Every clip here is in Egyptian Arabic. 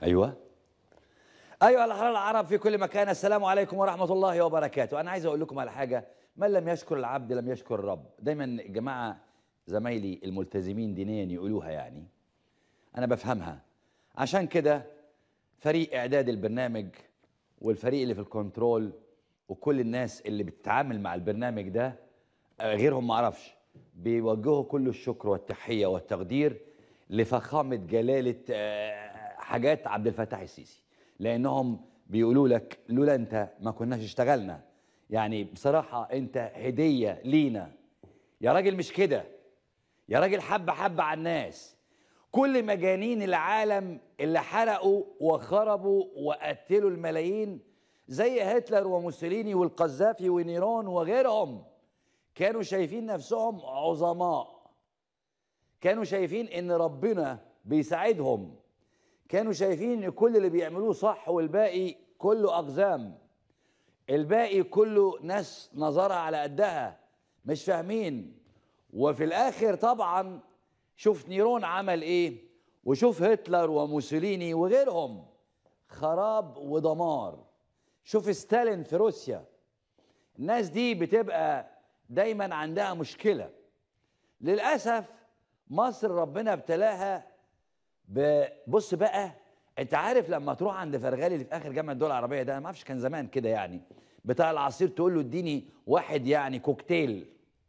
ايوه ايها الاحرار العرب في كل مكان السلام عليكم ورحمه الله وبركاته انا عايز اقول لكم على حاجه من لم يشكر العبد لم يشكر الرب دايما الجماعه زمايلي الملتزمين دينيا يقولوها يعني انا بفهمها عشان كده فريق اعداد البرنامج والفريق اللي في الكنترول وكل الناس اللي بتتعامل مع البرنامج ده آه، غيرهم ما اعرفش بيوجهوا كل الشكر والتحيه والتقدير لفخامه جلاله آه، حاجات عبد الفتاح السيسي لانهم بيقولوا لك لولا انت ما كناش اشتغلنا يعني بصراحه انت هديه لينا يا راجل مش كده يا راجل حبه حبه على الناس كل مجانين العالم اللي حرقوا وخربوا وقتلوا الملايين زي هتلر وموسوليني والقذافي ونيرون وغيرهم كانوا شايفين نفسهم عظماء كانوا شايفين ان ربنا بيساعدهم كانوا شايفين ان كل اللي بيعملوه صح والباقي كله اقزام الباقي كله ناس نظرها على قدها مش فاهمين وفي الاخر طبعا شوف نيرون عمل ايه وشوف هتلر وموسوليني وغيرهم خراب ودمار شوف ستالين في روسيا الناس دي بتبقى دايما عندها مشكله للاسف مصر ربنا ابتلاها ب- بص بقى انت عارف لما تروح عند فرغالي اللي في اخر جامعه الدول العربيه ده انا ما اعرفش كان زمان كده يعني بتاع العصير تقول له اديني واحد يعني كوكتيل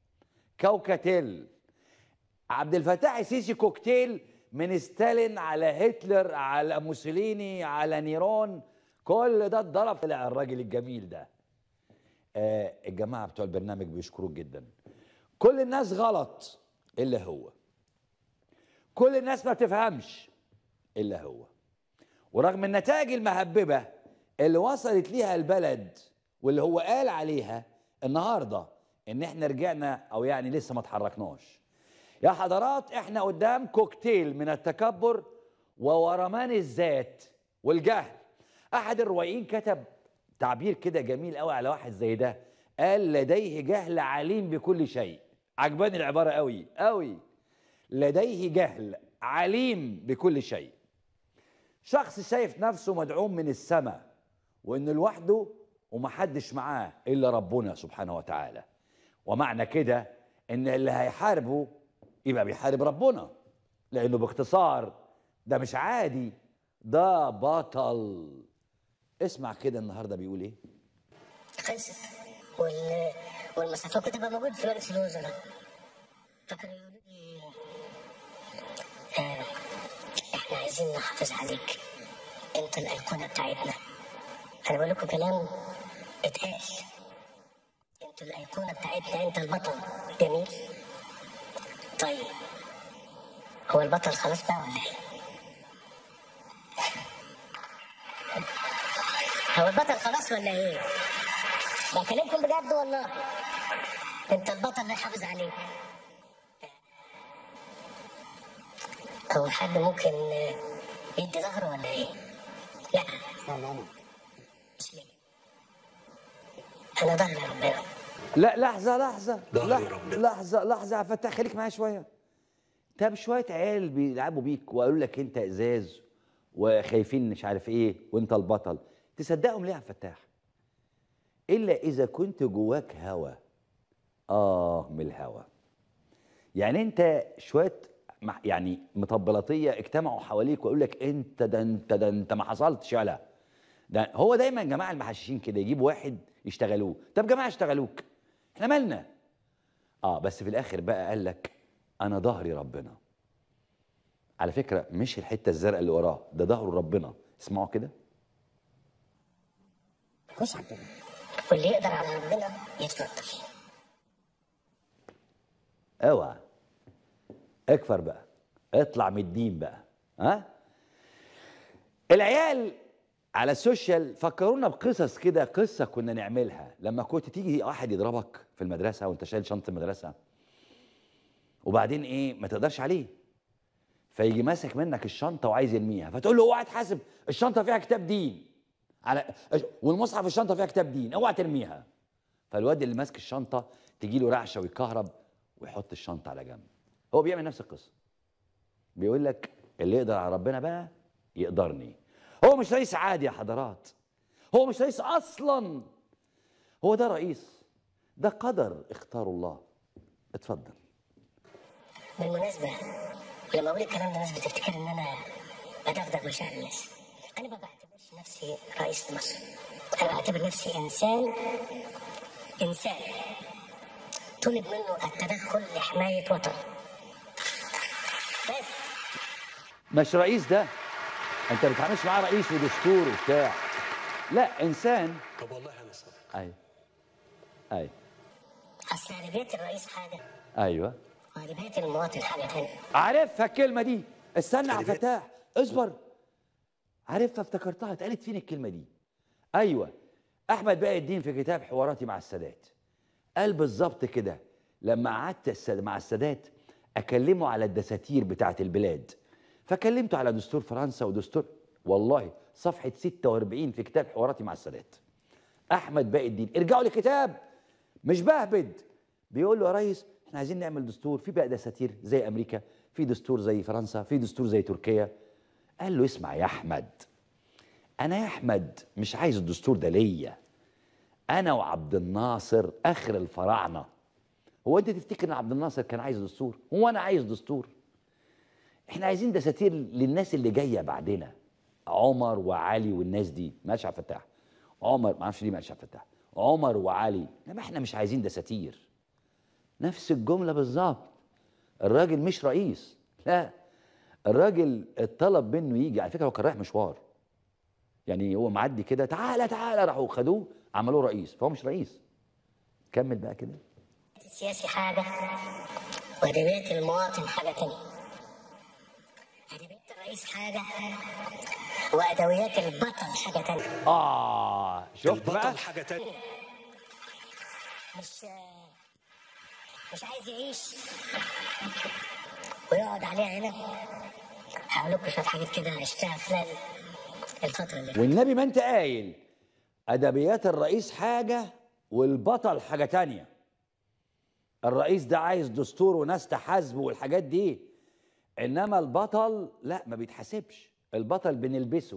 كوكتيل عبد الفتاح السيسي كوكتيل من ستالين على هتلر على موسوليني على نيرون كل ده اتضرب طلع الراجل الجميل ده آه الجماعه بتوع البرنامج بيشكروك جدا كل الناس غلط الا هو كل الناس ما بتفهمش الا هو ورغم النتائج المهببه اللي وصلت ليها البلد واللي هو قال عليها النهارده ان احنا رجعنا او يعني لسه ما اتحركناش يا حضرات احنا قدام كوكتيل من التكبر وورمان الذات والجهل احد الروائيين كتب تعبير كده جميل قوي على واحد زي ده قال لديه جهل عليم بكل شيء عجباني العباره قوي قوي لديه جهل عليم بكل شيء شخص شايف نفسه مدعوم من السماء وانه لوحده ومحدش معاه الا ربنا سبحانه وتعالى ومعنى كده ان اللي هيحاربه يبقى بيحارب ربنا لانه باختصار ده مش عادي ده بطل اسمع كده النهارده بيقول ايه خلصت وال... والمسافة كنت بقى موجود في مجلس الوزراء فكانوا يقولوا لي آه احنا عايزين نحافظ عليك انت الايقونة بتاعتنا انا بقول لكم كلام اتقال انتوا الايقونة بتاعتنا انت البطل جميل طيب هو البطل خلاص بقى ولا ايه؟ هو البطل خلاص ولا ايه؟ بكلمكم بجد والله انت البطل اللي يحافظ عليك هو حد ممكن يدي ظهره ولا ايه؟ لا لا لا مش ليه انا ظهري ربنا لا لحظه لحظه ظهري لح- ربنا. لحظه لحظه يا فتاح خليك معايا شويه طب شويه عيال بيلعبوا بيك وقالوا لك انت ازاز وخايفين مش عارف ايه وانت البطل تصدقهم ليه يا فتاح الا اذا كنت جواك هوى اه من الهوى يعني انت شويه مع- يعني مطبلاتيه اجتمعوا حواليك ويقول لك انت ده انت ده انت ما حصلتش يالا ده هو دايما جماعه المحششين كده يجيبوا واحد يشتغلوه طب جماعه اشتغلوك احنا مالنا اه بس في الاخر بقى قال لك انا ظهري ربنا على فكره مش الحته الزرقاء اللي وراه ده ظهره ربنا اسمعوا كده مش عندنا واللي يقدر على ربنا يتفضل اوعى اكفر بقى اطلع من الدين بقى ها العيال على السوشيال فكرونا بقصص كده قصه كنا نعملها لما كنت تيجي واحد يضربك في المدرسه وانت شايل شنطه المدرسه وبعدين ايه ما تقدرش عليه فيجي ماسك منك الشنطه وعايز يرميها فتقول له اوعى تحاسب الشنطه فيها كتاب دين على والمصحف الشنطه فيها كتاب دين اوعى ترميها فالواد اللي ماسك الشنطه تجي له رعشه ويكهرب ويحط الشنطه على جنب هو بيعمل نفس القصه بيقول لك اللي يقدر على ربنا بقى يقدرني هو مش رئيس عادي يا حضرات هو مش رئيس اصلا هو ده رئيس ده قدر اختاره الله اتفضل بالمناسبة لما أقول الكلام ده الناس بتفتكر إن أنا بدغدغ مشاعر الناس أنا ما بعتبرش نفسي رئيس مصر أنا بعتبر نفسي إنسان إنسان طلب منه التدخل لحماية وطن بس مش رئيس ده انت ما بتتعاملش معاه رئيس ودستور وبتاع لا انسان طب والله انا صادق ايوه ايوه أصل عربية الرئيس حاجة ايوه وعربية المواطن حاجة تانية عارفها الكلمه دي استنى يا كلمة. فتاح اصبر عارفها افتكرتها اتقالت فين الكلمه دي ايوه احمد باقي الدين في كتاب حواراتي مع السادات قال بالظبط كده لما قعدت السد- مع السادات اكلمه على الدساتير بتاعه البلاد فكلمته على دستور فرنسا ودستور والله صفحه 46 في كتاب حواراتي مع السادات احمد باقي الدين ارجعوا لكتاب مش بهبد بيقول له يا ريس احنا عايزين نعمل دستور في بقى دساتير زي امريكا في دستور زي فرنسا في دستور زي تركيا قال له اسمع يا احمد انا يا احمد مش عايز الدستور ده ليا انا وعبد الناصر اخر الفراعنه هو انت تفتكر ان عبد الناصر كان عايز دستور هو انا عايز دستور احنا عايزين دساتير للناس اللي جايه بعدنا عمر وعلي والناس دي ماشي عبد الفتاح عمر ما اعرفش ليه ماشي عبد الفتاح عمر وعلي انما احنا مش عايزين دساتير نفس الجمله بالظبط الراجل مش رئيس لا الراجل اتطلب منه يجي على فكره هو كان رايح مشوار يعني هو معدي كده تعالى تعالى راحوا خدوه عملوه رئيس فهو مش رئيس كمل بقى كده السياسي حاجة وأدبيات المواطن حاجة تانية أدبيات الرئيس حاجة وأدويات البطل حاجة تانية اه شفت بقى البطل حاجه تانية مش مش عايز يعيش ويقعد عليها هنا هقول لكم شوية حاجات كده عشتها خلال الفترة اللي فاتت والنبي ما انت قايل ادبيات الرئيس حاجه والبطل حاجه تانية الرئيس ده عايز دستور وناس تحاسبه والحاجات دي انما البطل لا ما بيتحاسبش البطل بنلبسه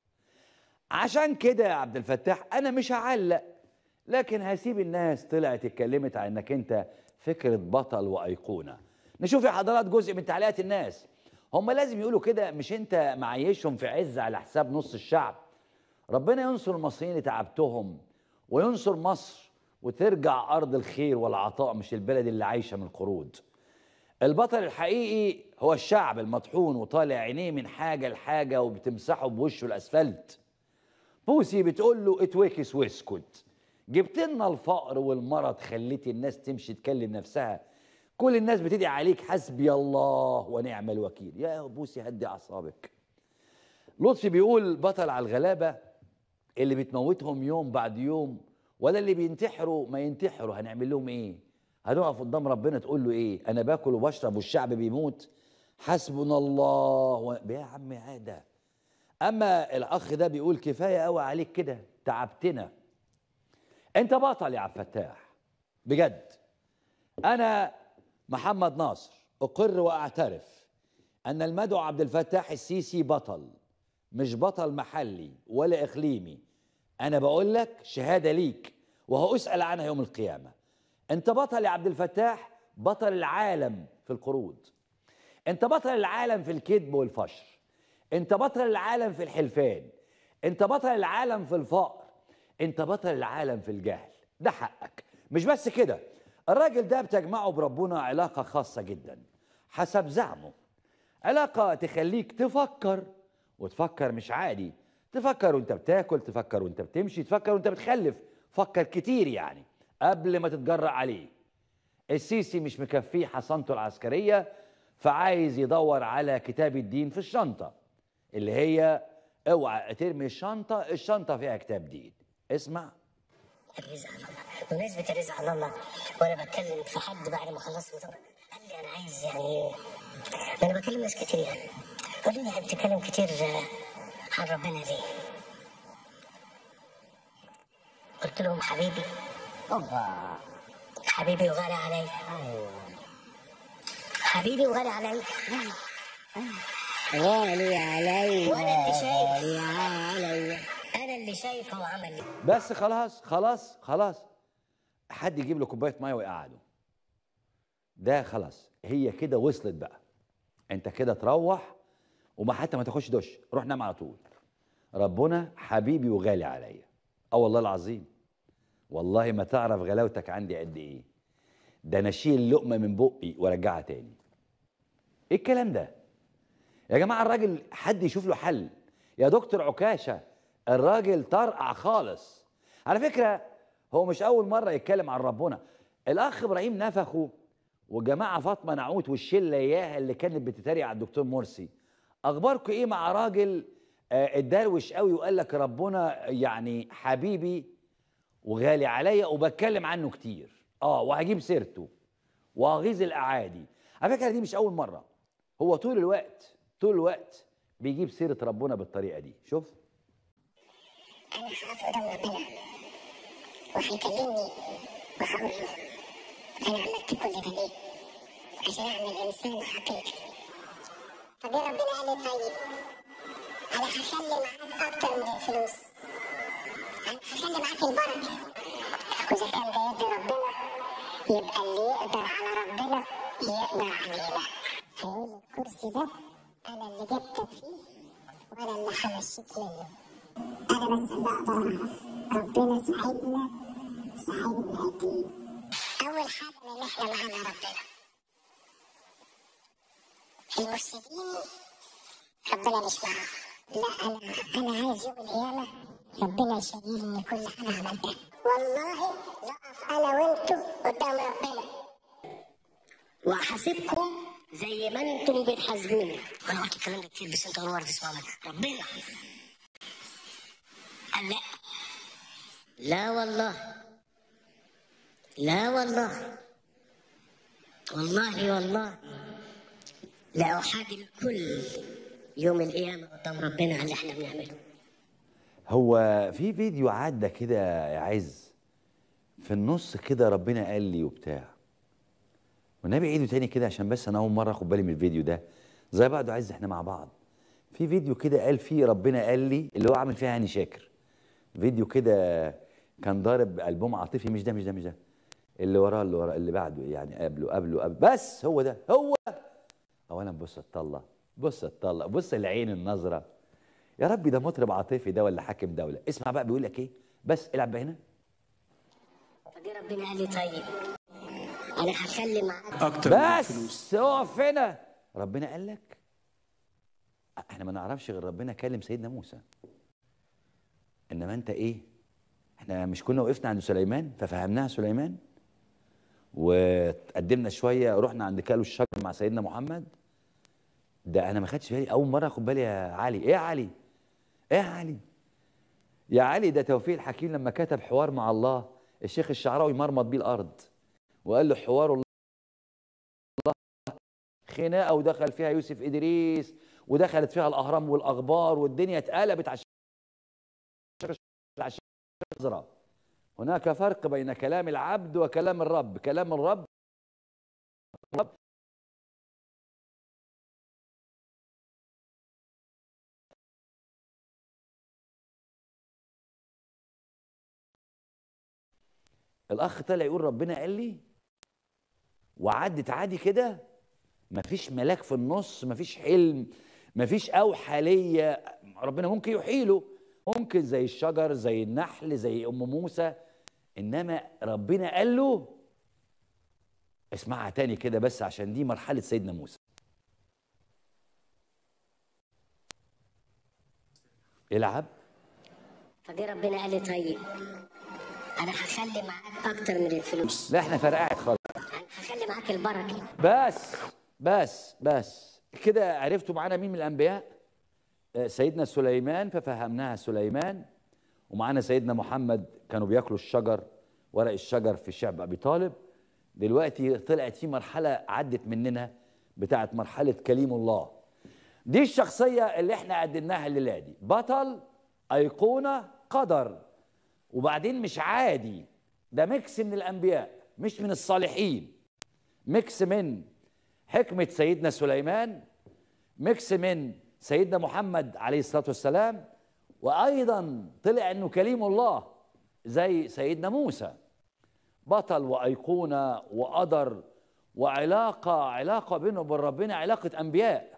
عشان كده يا عبد الفتاح انا مش هعلق لكن هسيب الناس طلعت اتكلمت عن انك انت فكره بطل وايقونه نشوف يا حضرات جزء من تعليقات الناس هم لازم يقولوا كده مش انت معيشهم في عز على حساب نص الشعب ربنا ينصر المصريين اللي تعبتهم وينصر مصر وترجع ارض الخير والعطاء مش البلد اللي عايشه من قروض البطل الحقيقي هو الشعب المطحون وطالع عينيه من حاجه لحاجه وبتمسحه بوشه الاسفلت بوسي بتقول له اتوكس واسكت جبت لنا الفقر والمرض خليتي الناس تمشي تكلم نفسها كل الناس بتدعي عليك حسبي الله ونعم الوكيل يا بوسي هدي اعصابك لطفي بيقول بطل على الغلابه اللي بتموتهم يوم بعد يوم ولا اللي بينتحروا ما ينتحروا هنعمل لهم ايه هنقف قدام ربنا تقول له ايه انا باكل وبشرب والشعب بيموت حسبنا الله و... يا عم عاده اما الاخ ده بيقول كفايه قوي عليك كده تعبتنا انت بطل يا عبد الفتاح بجد انا محمد ناصر اقر واعترف ان المدعو عبد الفتاح السيسي بطل مش بطل محلي ولا اقليمي انا بقول لك شهاده ليك وهاسال عنها يوم القيامه انت بطل يا عبد الفتاح بطل العالم في القروض انت بطل العالم في الكذب والفشر انت بطل العالم في الحلفان انت بطل العالم في الفقر انت بطل العالم في الجهل ده حقك مش بس كده الراجل ده بتجمعه بربنا علاقة خاصة جدا حسب زعمه علاقة تخليك تفكر وتفكر مش عادي تفكر وانت بتاكل تفكر وانت بتمشي تفكر وانت بتخلف فكر كتير يعني قبل ما تتجرأ عليه السيسي مش مكفيه حصانته العسكرية فعايز يدور على كتاب الدين في الشنطة اللي هي اوعى ترمي الشنطة الشنطة فيها كتاب دين اسمع الرزق على الله بمناسبة الرزق على الله وأنا بتكلم في حد بعد ما خلصت مؤتمر قال لي أنا عايز يعني أنا بكلم ناس كتير يعني قال لي يعني بتتكلم كتير آه، عن ربنا ليه؟ قلت لهم حبيبي اوبا حبيبي وغالي علي حبيبي وغالي علي غالي علي وأنا اللي شايف غالي اديني شايف هو عمل ايه بس خلاص خلاص خلاص حد يجيب له كوبايه ميه ويقعده ده خلاص هي كده وصلت بقى انت كده تروح وما حتى ما تاخدش دش روح نام على طول ربنا حبيبي وغالي عليا اه والله العظيم والله ما تعرف غلاوتك عندي قد ايه ده انا اشيل اللقمه من بقي وارجعها تاني ايه الكلام ده يا جماعه الراجل حد يشوف له حل يا دكتور عكاشه الراجل طرقع خالص على فكره هو مش اول مره يتكلم عن ربنا الاخ ابراهيم نفخه وجماعه فاطمه نعوت والشله اياها اللي كانت بتتريق على الدكتور مرسي اخباركم ايه مع راجل آه، اتدروش قوي وقال لك ربنا يعني حبيبي وغالي عليا وبتكلم عنه كتير اه وهجيب سيرته واغيظ الاعادي على فكره دي مش اول مره هو طول الوقت طول الوقت بيجيب سيره ربنا بالطريقه دي شوف انا هقف قدام ربنا وهيكلمني وهقول له انا عملت كل ده ليه؟ عشان اعمل انسان حقيقي طب يا ربنا قال لي طيب انا هخلي معاك اكتر من الفلوس انا هخلي معاك البركه واذا كان ده يد ربنا يبقى اللي يقدر على ربنا يقدر علينا هيقول الكرسي ده انا اللي جبتك فيه وانا اللي همشيك منه انا بس اللي اقدر اعرف ربنا ساعدنا ساعدنا اكيد اول حاجه ان احنا معانا ربنا المفسدين ربنا مش معاهم لا انا انا عايز يوم القيامه ربنا يشيلني كل حاجه عملتها والله نقف انا وانتوا قدام ربنا وهحاسبكم زي ما انتم بتحاسبوني انا قلت الكلام ده كتير بس انتوا اول مره تسمعوا مني ربنا قال لا لا والله لا والله والله والله لا احاجم الكل يوم القيامه قدام ربنا على اللي احنا بنعمله هو في فيديو عدى كده يا عز في النص كده ربنا قال لي وبتاع والنبي عيده تاني كده عشان بس انا اول مره اخد بالي من الفيديو ده زي بعض عز احنا مع بعض في فيديو كده قال فيه ربنا قال لي اللي هو عامل فيها هاني شاكر فيديو كده كان ضارب البوم عاطفي مش ده مش ده مش ده اللي وراه اللي وراه اللي بعده يعني قبله قبله قبله بس هو ده هو اولا بص الطله بص الطله بص العين النظره يا ربي ده مطرب عاطفي ده ولا حاكم دوله اسمع بقى بيقول لك ايه بس العب بقى هنا فجي ربنا قال لي طيب انا هخلي معاك اكتر من الفلوس بس اقف هنا ربنا قال لك احنا ما نعرفش غير ربنا كلم سيدنا موسى انما انت ايه احنا مش كنا وقفنا عند سليمان ففهمناها سليمان وتقدمنا شويه رحنا عند كالو الشجر مع سيدنا محمد ده انا ما خدتش بالي اول مره اخد بالي يا علي ايه يا علي ايه يا علي يا علي ده توفيق الحكيم لما كتب حوار مع الله الشيخ الشعراوي مرمط بيه الارض وقال له حوار الله خناقه ودخل فيها يوسف ادريس ودخلت فيها الاهرام والاخبار والدنيا اتقلبت على الشيخ على الشيخ الازرق هناك فرق بين كلام العبد وكلام الرب كلام الرب الرب الاخ طلع يقول ربنا قال لي وعدت عادي كده مفيش ملاك في النص مفيش حلم مفيش اوحى ليا ربنا ممكن يحيله ممكن زي الشجر زي النحل زي ام موسى انما ربنا قال له اسمعها تاني كده بس عشان دي مرحله سيدنا موسى العب فجي ربنا قال لي طيب انا هخلي معاك اكتر من الفلوس لا احنا فرقعت خالص هخلي معاك البركه بس بس بس كده عرفتوا معانا مين من الانبياء آه، سيدنا سليمان ففهمناها سليمان ومعانا سيدنا محمد كانوا بياكلوا الشجر ورق الشجر في شعب ابي طالب دلوقتي طلعت في مرحله عدت مننا بتاعت مرحله كليم الله دي الشخصيه اللي احنا قدمناها الليله دي بطل ايقونه قدر وبعدين مش عادي ده ميكس من الانبياء مش من الصالحين ميكس من حكمة سيدنا سليمان ميكس من سيدنا محمد عليه الصلاة والسلام وايضا طلع انه كليم الله زي سيدنا موسى بطل وايقونه وقدر وعلاقه علاقه بينه وبين ربنا علاقه انبياء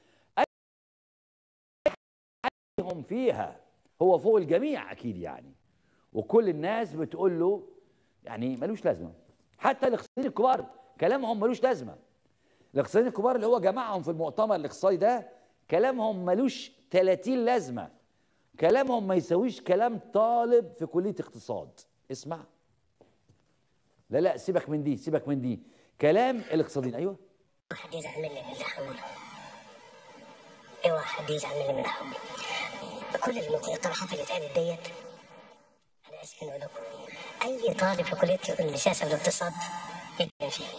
هم فيها هو فوق الجميع اكيد يعني وكل الناس بتقول له يعني ملوش لازمه حتى الاقتصاديين الكبار كلامهم ملوش لازمه الاقتصاديين الكبار اللي هو جمعهم في المؤتمر الاقتصادي ده كلامهم ملوش 30 لازمه كلامهم ما يساويش كلام طالب في كليه اقتصاد اسمع لا لا سيبك من دي سيبك من دي كلام الاقتصاديين ايوه حد يزعل مني من اللي هقوله اوعى حد يزعل مني من اللي هقوله كل المقترحات اللي اتقالت ديت انا اسف اني اقول لكم اي طالب في كليه السياسه والاقتصاد يتكلم فيها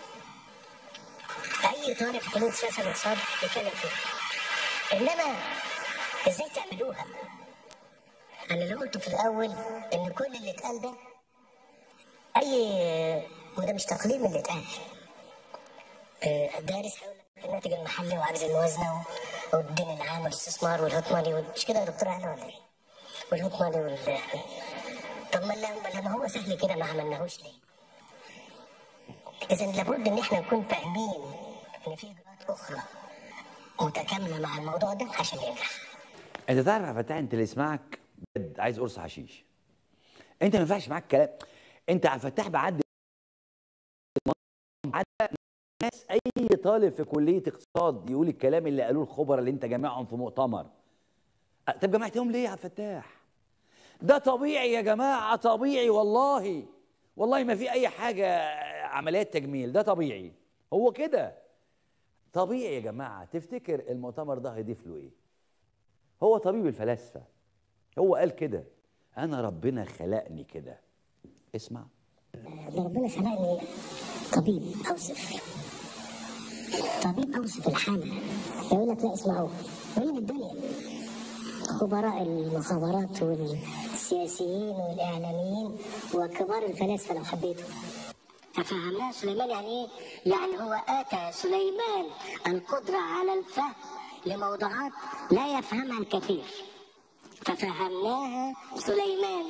اي طالب في كليه السياسه والاقتصاد يتكلم فيها انما ازاي تعملوها انا اللي قلته في الاول ان كل اللي اتقال ده اي وده مش تقليل من اللي اتقال آه، الدارس هيقول لك الناتج المحلي وعجز الموازنه و- والدين العام والاستثمار والهوت ماني وال- مش كده يا دكتور احنا ولا ايه؟ والهوت ماني وال طب ما لما لما هو سهل كده ما عملناهوش ليه؟ اذا لابد ان احنا نكون فاهمين ان في اجراءات اخرى متكامله مع الموضوع ده عشان ينجح انت تعرف يا فتاح انت اللي يسمعك بجد عايز قرص حشيش انت ما ينفعش معاك كلام انت يا فتاح بعد عدى ناس اي طالب في كليه اقتصاد يقول الكلام اللي قالوه الخبراء اللي انت جامعهم في مؤتمر أه، طب جمعتهم ليه يا فتاح ده طبيعي يا جماعه طبيعي والله والله ما في اي حاجه عمليات تجميل ده طبيعي هو كده طبيعي يا جماعه تفتكر المؤتمر ده هيضيف له ايه هو طبيب الفلاسفه هو قال كده انا ربنا خلقني كده اسمع ده ربنا خلقني طبيب اوصف طبيب اوصف الحاله يقول لك لا اسمعوا مين الدنيا خبراء المخابرات والسياسيين والاعلاميين وكبار الفلاسفه لو حبيتوا ففهمناه سليمان يعني ايه؟ يعني هو اتى سليمان القدره على الفهم لموضوعات لا يفهمها الكثير ففهمناها سليمان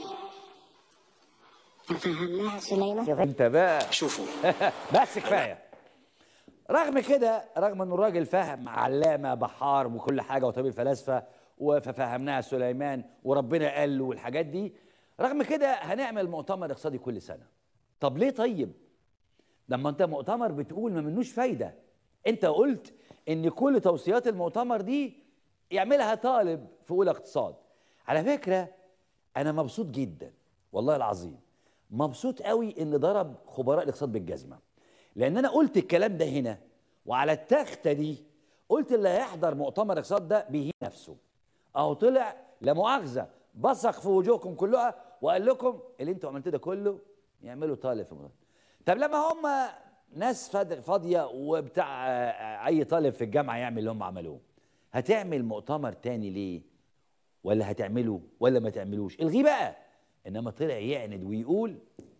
ففهمناها سليمان انت بقى شوفوا بس كفايه رغم كده رغم انه الراجل فاهم علامه بحار وكل حاجه وطبيب فلاسفه وففهمناها سليمان وربنا قال له والحاجات دي رغم كده هنعمل مؤتمر اقتصادي كل سنه طب ليه طيب لما انت مؤتمر بتقول ما منوش فايده انت قلت ان كل توصيات المؤتمر دي يعملها طالب في اولى اقتصاد على فكره انا مبسوط جدا والله العظيم مبسوط قوي ان ضرب خبراء الاقتصاد بالجزمه لان انا قلت الكلام ده هنا وعلى التخته دي قلت اللي هيحضر مؤتمر الاقتصاد ده بيهين نفسه اهو طلع لا مؤاخذه بصق في وجوهكم كلها وقال لكم اللي انتوا عملتوه ده كله يعملوا طالب في المؤتمر طب لما هم ناس فاد- فاضيه وبتاع آه، اي طالب في الجامعه يعمل اللي هم عملوه هتعمل مؤتمر تاني ليه ولا هتعمله ولا ما تعملوش الغيه بقى انما طلع يعند ويقول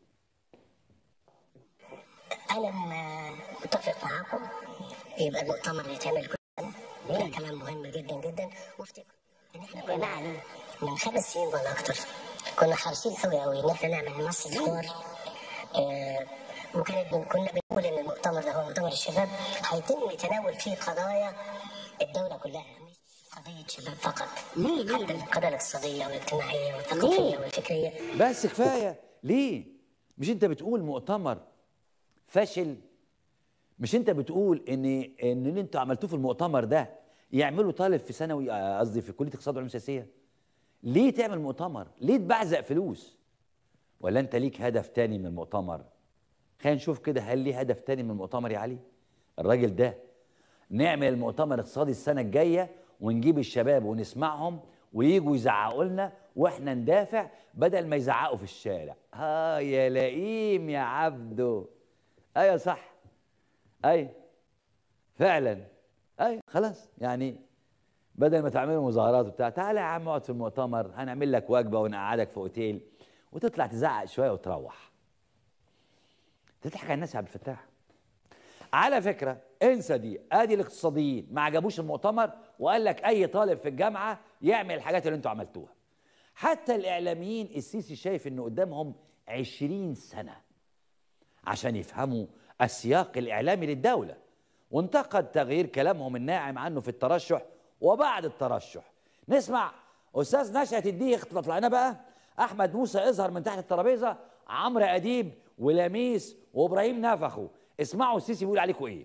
انا م- متفق معاكم يبقى المؤتمر يتعمل كل سنه وده كلام مهم جدا جدا وافتكر ان احنا كنا نعلم من خمس سنين ولا اكتر كنا حريصين قوي قوي ان احنا نعمل مصر حوار آه وكانت بن- كنا بنقول ان المؤتمر ده هو مؤتمر الشباب هيتم يتناول فيه قضايا الدوله كلها مش قضيه شباب فقط ليه ليه حتى القضايا الاقتصاديه والاجتماعيه والثقافيه والفكريه بس كفايه ليه مش انت بتقول مؤتمر فشل مش انت بتقول ان ان اللي انتوا عملتوه في المؤتمر ده يعملوا طالب في ثانوي آه، قصدي في كليه اقتصاد وعلوم سياسيه ليه تعمل مؤتمر ليه تبعزق فلوس ولا انت ليك هدف تاني من المؤتمر خلينا نشوف كده هل ليه هدف تاني من المؤتمر يا علي الراجل ده نعمل المؤتمر الاقتصادي السنه الجايه ونجيب الشباب ونسمعهم ويجوا يزعقوا لنا واحنا ندافع بدل ما يزعقوا في الشارع اه يا لئيم يا عبده ايوه صح ايوه فعلا ايوه خلاص يعني بدل ما تعملوا مظاهرات وبتاع تعالى يا عم اقعد في المؤتمر هنعمل لك وجبه ونقعدك في اوتيل وتطلع تزعق شويه وتروح تضحك على الناس يا عبد الفتاح على فكره انسى دي ادي الاقتصاديين ما عجبوش المؤتمر وقال لك اي طالب في الجامعه يعمل الحاجات اللي انتوا عملتوها حتى الاعلاميين السيسي شايف ان قدامهم عشرين سنه عشان يفهموا السياق الاعلامي للدوله وانتقد تغيير كلامهم الناعم عنه في الترشح وبعد الترشح نسمع استاذ نشأة الديخ طلعنا بقى احمد موسى اظهر من تحت الترابيزه عمرو اديب ولميس وابراهيم نفخوا اسمعوا السيسي بيقول عليكم ايه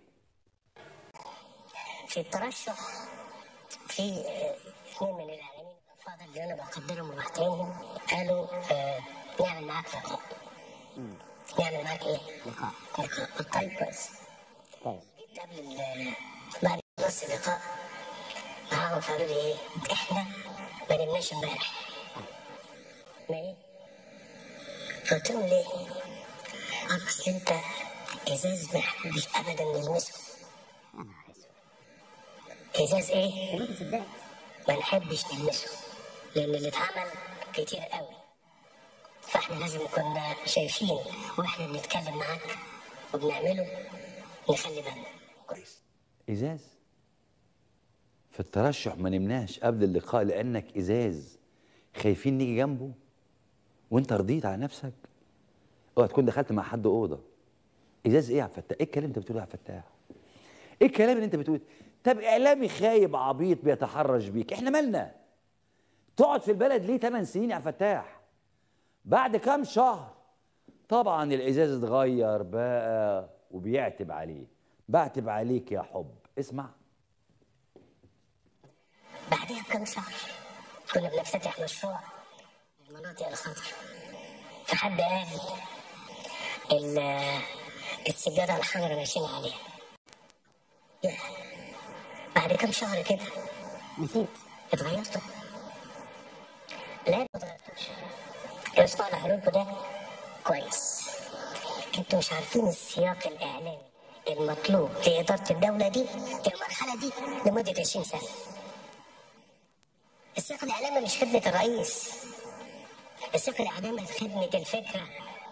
في الترشح في آه، اثنين من الاعلاميين الافاضل اللي انا بقدرهم وبحترمهم قالوا آه، نعمل معاك لقاء نعمل معاك ايه؟ لقاء لقاء قلت طيب كويس كويس جيت قبل ال- بعد نص اللقاء معاهم فقالوا لي ايه؟ احنا ما نمناش امبارح ما ايه؟ فقلت لهم ليه؟ قال اصل انت ازاز ما حدش ابدا نلمسه يا نهار اسود ازاز ايه؟ وليه صدقت ما نحبش نلمسه لان اللي اتعمل كتير قوي فاحنا لازم كنا شايفين واحنا بنتكلم معاك وبنعمله نخلي بالنا كويس ازاز في الترشح ما نمناش قبل اللقاء لانك ازاز خايفين نيجي جنبه وانت رضيت على نفسك اوعى تكون دخلت مع حد اوضه ازاز ايه يا عبد الفتاح ايه الكلام اللي انت بتقوله يا عبد الفتاح ايه الكلام اللي انت بتقوله طب اعلامي خايب عبيط بيتحرش بيك احنا مالنا تقعد في البلد ليه 8 سنين يا عبد الفتاح بعد كام شهر طبعا الازاز اتغير بقى وبيعتب عليه بعتب عليك يا حب اسمع بعدها بكم شهر كنا بنفتتح مشروع المناطق الخطر فحد قال ال- السجادة الحمراء ماشيين عليها يا بعد كم شهر كده نسيت اتغيرتوا لا ما اتغيرتوش الاسبوع اللي هقوله ده كويس انتوا مش عارفين السياق الاعلامي المطلوب لاداره الدوله دي في المرحله دي لمده 20 سنه السياق الاعلامي مش خدمه الرئيس السياق الاعلامي خدمه الفكره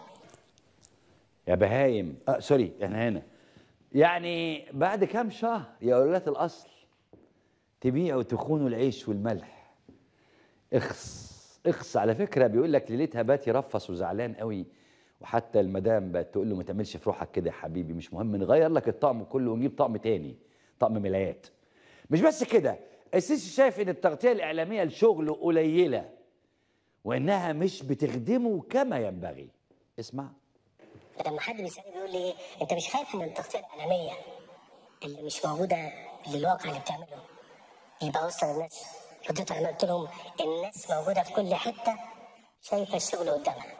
يا بهايم آه سوري احنا هنا يعني بعد كام شهر يا ولاد الاصل تبيعوا تخونوا العيش والملح اخس اخس على فكره بيقول لك ليلتها بات يرفص وزعلان قوي وحتى المدام بقت تقول له ما تعملش في روحك كده يا حبيبي مش مهم نغير لك الطقم كله ونجيب طقم تاني طقم ملايات مش بس كده السيسي شايف ان التغطيه الاعلاميه لشغله قليله وانها مش بتخدمه كما ينبغي اسمع لما حد بيسالني بيقول لي ايه انت مش خايف ان التغطيه الاعلاميه اللي مش موجوده للواقع اللي بتعمله يبقى وصل للناس رديت على قلت لهم الناس موجوده في كل حته شايفه الشغل قدامها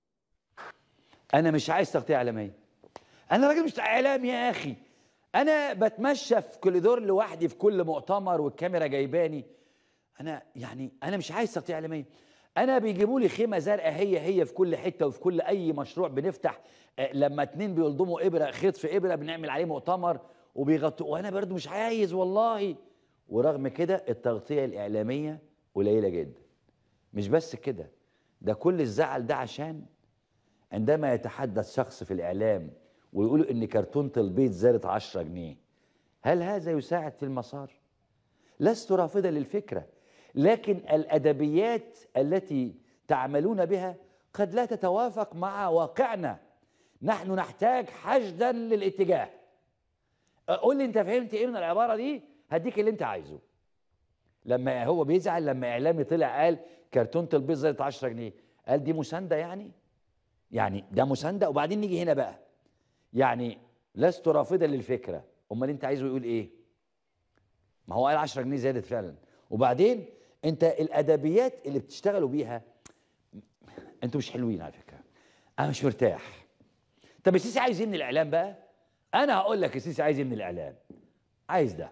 انا مش عايز تغطيه اعلاميه انا راجل مش اعلام يا اخي انا بتمشى في كوريدور لوحدي في كل مؤتمر والكاميرا جايباني انا يعني انا مش عايز تغطيه اعلاميه انا بيجيبوا لي خيمه زرقاء هي هي في كل حته وفي كل اي مشروع بنفتح آه، لما اتنين بيلضموا ابره خيط في ابره بنعمل عليه مؤتمر وبيغطوا وانا برضو مش عايز والله ورغم كده التغطيه الاعلاميه قليله جدا مش بس كده ده كل الزعل ده عشان عندما يتحدث شخص في الإعلام ويقول إن كرتونة البيض زادت 10 جنيه هل هذا يساعد في المسار؟ لست رافضا للفكرة لكن الأدبيات التي تعملون بها قد لا تتوافق مع واقعنا نحن نحتاج حشدا للاتجاه قول لي انت فهمت ايه من العبارة دي هديك اللي انت عايزه لما هو بيزعل لما اعلامي طلع قال كرتونة البيض زادت 10 جنيه قال دي مساندة يعني يعني ده مساندة وبعدين نيجي هنا بقى يعني لست رافضا للفكرة امال انت عايزه يقول ايه ما هو قال 10 جنيه زادت فعلا وبعدين انت الادبيات اللي بتشتغلوا بيها انتوا مش حلوين على فكرة انا مش مرتاح طب السيسي عايز ايه من الاعلام بقى انا هقول لك السيسي عايز ايه من الاعلام عايز ده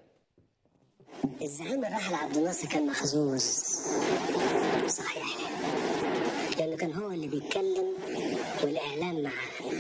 الزعيم الراحل عبد الناصر كان محظوظ صحيح لانه كان هو اللي بيتكلم والاعلام معاه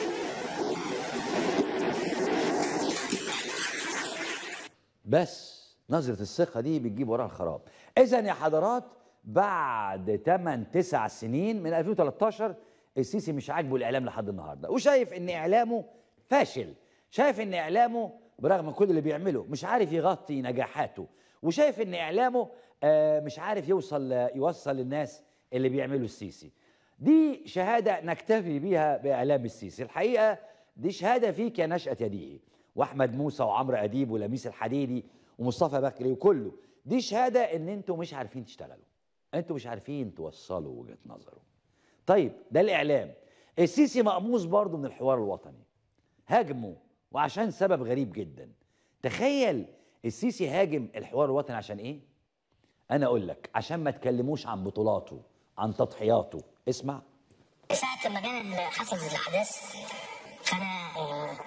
بس نظرة الثقة دي بتجيب وراها الخراب إذا يا حضرات بعد 8 9 سنين من 2013 السيسي مش عاجبه الإعلام لحد النهاردة وشايف إن إعلامه فاشل شايف ان اعلامه برغم كل اللي بيعمله مش عارف يغطي نجاحاته وشايف ان اعلامه آه، مش عارف يوصل يوصل للناس اللي بيعملوا السيسي دي شهاده نكتفي بيها باعلام السيسي الحقيقه دي شهاده فيك يا نشأة يديه واحمد موسى وعمرو اديب ولميس الحديدي ومصطفى بكري وكله دي شهاده ان انتوا مش عارفين تشتغلوا انتوا مش عارفين توصلوا وجهه نظره طيب ده الاعلام السيسي مقموص برضه من الحوار الوطني هاجمه وعشان سبب غريب جدا تخيل السيسي هاجم الحوار الوطني عشان ايه انا اقول لك عشان ما تكلموش عن بطولاته عن تضحياته اسمع ساعة لما جانا حصلت الأحداث فأنا آه،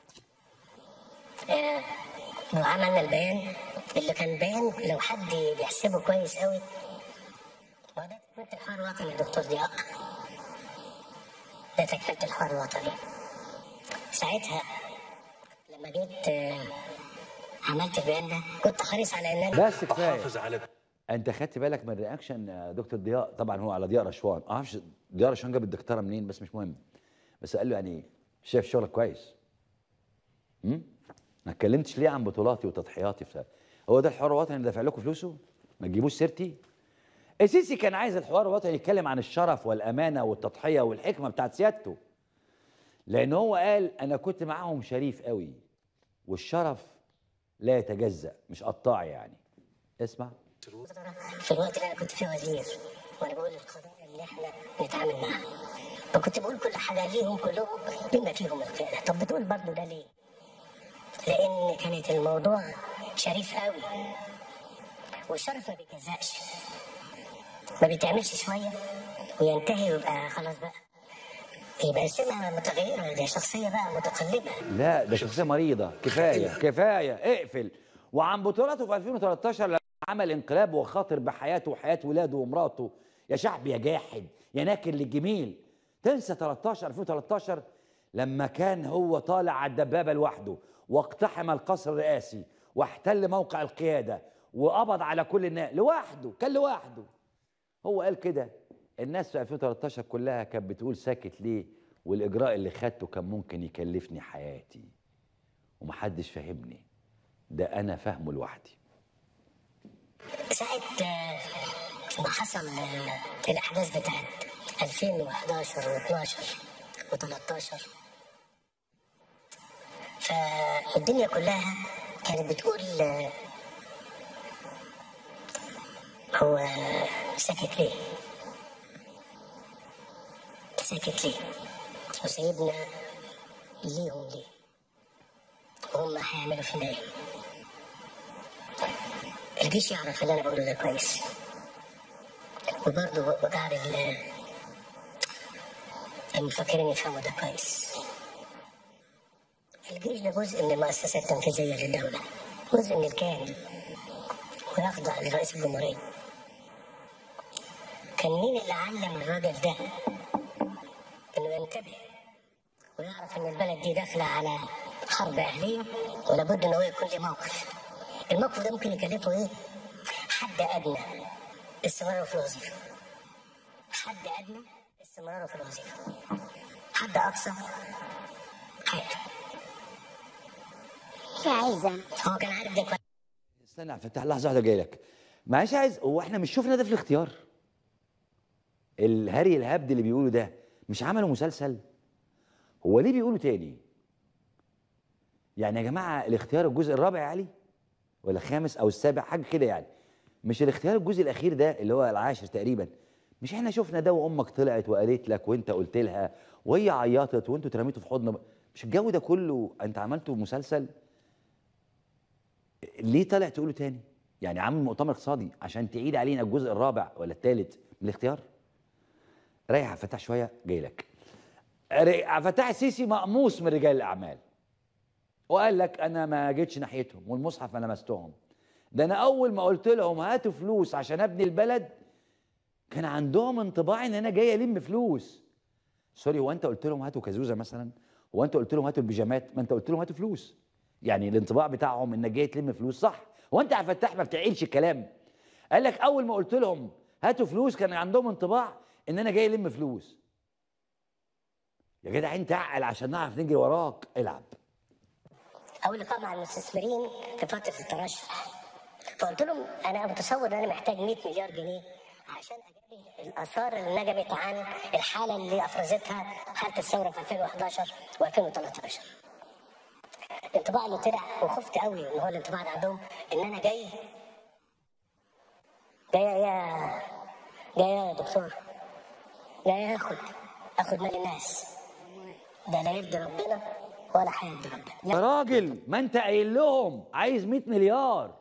آه، وعملنا البيان اللي كان بيان لو حد بيحسبه كويس قوي هو ده تكملة الحوار الوطني يا دكتور ضياء ده تكملة الحوار الوطني ساعتها لما جيت آه، عملت البيان ده كنت حريص على ان انا بس كفايه على انت خدت بالك من رياكشن آه، دكتور ضياء طبعا هو على ضياء رشوان ما اعرفش ضياء رشوان جاب الدكتوره منين بس مش مهم بس قال له يعني شايف شغلك كويس امم ما اتكلمتش ليه عن بطولاتي وتضحياتي في هو ده الحوار الوطني اللي دافع لكم فلوسه ما تجيبوش سيرتي السيسي كان عايز الحوار الوطني يتكلم عن الشرف والامانه والتضحيه والحكمه بتاعت سيادته لان هو قال انا كنت معاهم شريف قوي والشرف لا يتجزأ مش قطاع يعني اسمع في الوقت اللي انا كنت فيه وزير وانا بقول للقضايا اللي احنا نتعامل معاها فكنت بقول كل حاجه ليهم كلهم بما فيهم القياده طب بتقول برضه ده ليه؟ لان كانت الموضوع شريف قوي والشرف ما بيتجزأش ما بيتعملش شويه وينتهي ويبقى خلاص بقى يبقى سمة متغيرة دي شخصية بقى متقلبة لا ده شخصيه مريضه كفايه كفايه اقفل وعن بطولاته في 2013 لما عمل انقلاب وخاطر بحياته وحياه ولاده ومراته يا شعب يا جاحد يا ناكر للجميل تنسى 13 2013 لما كان هو طالع على الدبابه لوحده واقتحم القصر الرئاسي واحتل موقع القياده وقبض على كل الناس لوحده كان لوحده هو قال كده الناس في 2013 كلها كانت بتقول ساكت ليه والاجراء اللي خدته كان ممكن يكلفني حياتي ومحدش فاهمني ده انا فاهمه لوحدي ساعة آه، ما حصل آه، الأحداث بتاعت 2011 و12 و13 فالدنيا كلها كانت بتقول آه، هو ساكت ليه؟ ساكت ليه؟ وسايبنا ليهم ليه؟ وهم هيعملوا فينا ايه؟ الجيش يعرف اللي انا بقوله ده كويس وبرضه وقعد ال- المفكرين يفهموا ده كويس الجيش ده جزء من المؤسسة التنفيذية للدولة جزء من الكيان ويخضع لرئيس الجمهورية كان مين اللي علم الراجل ده انه ينتبه ويعرف ان البلد دي داخلة على حرب اهلية ولابد ان هو يكون له موقف الموقف ده ممكن يكلفه ايه؟ حد ادنى استمراره في الوظيفة حد ادنى استمراره في الوظيفة حد اقصى حياته يا عايزة هو كان عارف ده كويس استنى عبد الفتاح لحظه واحده جاي لك معلش عايز هو احنا مش شفنا ده في الاختيار الهري الهبد اللي بيقولوا ده مش عملوا مسلسل هو ليه بيقولوا تاني يعني يا جماعه الاختيار الجزء الرابع يا علي ولا الخامس او السابع حاجه كده يعني مش الاختيار الجزء الاخير ده اللي هو العاشر تقريبا مش احنا شفنا ده وامك طلعت وقالت لك وانت قلت لها وهي عيطت وانتوا اترميتوا في حضن مش الجو ده كله انت عملته مسلسل ليه طالع تقوله تاني؟ يعني عامل مؤتمر اقتصادي عشان تعيد علينا الجزء الرابع ولا الثالث من الاختيار؟ ريح عبد الفتاح شويه جاي لك. ري- عبد الفتاح السيسي مقموص من رجال الاعمال. وقال لك انا ما جيتش ناحيتهم والمصحف ما لمستهم. ده انا اول ما قلت لهم هاتوا فلوس عشان ابني البلد كان عندهم انطباع ان انا جاي الم فلوس. سوري هو انت قلت لهم هاتوا كازوزه مثلا؟ هو انت قلت لهم هاتوا البيجامات؟ ما انت قلت لهم هاتوا فلوس. يعني الانطباع بتاعهم انك جاي تلم فلوس صح هو انت يا عبد الفتاح ما بتعقلش الكلام قال لك اول ما قلت لهم هاتوا فلوس كان عندهم انطباع ان انا جاي الم فلوس يا جدع انت عقل عشان نعرف نجري وراك العب اول لقاء مع المستثمرين في فتره الترشح فقلت لهم انا متصور ان انا محتاج 100 مليار جنيه عشان اجري الاثار اللي نجمت عن الحاله اللي افرزتها حاله الثوره في 2011 و2013 الانطباع اللي طلع وخفت قوي ان هو الانطباع ده عندهم ان انا جاي جاي يا جاي يا دكتور جاي اخد اخد مال الناس ده لا يرضي ربنا ولا هيرضي ربنا لا. يا راجل ما انت قايل لهم عايز 100 مليار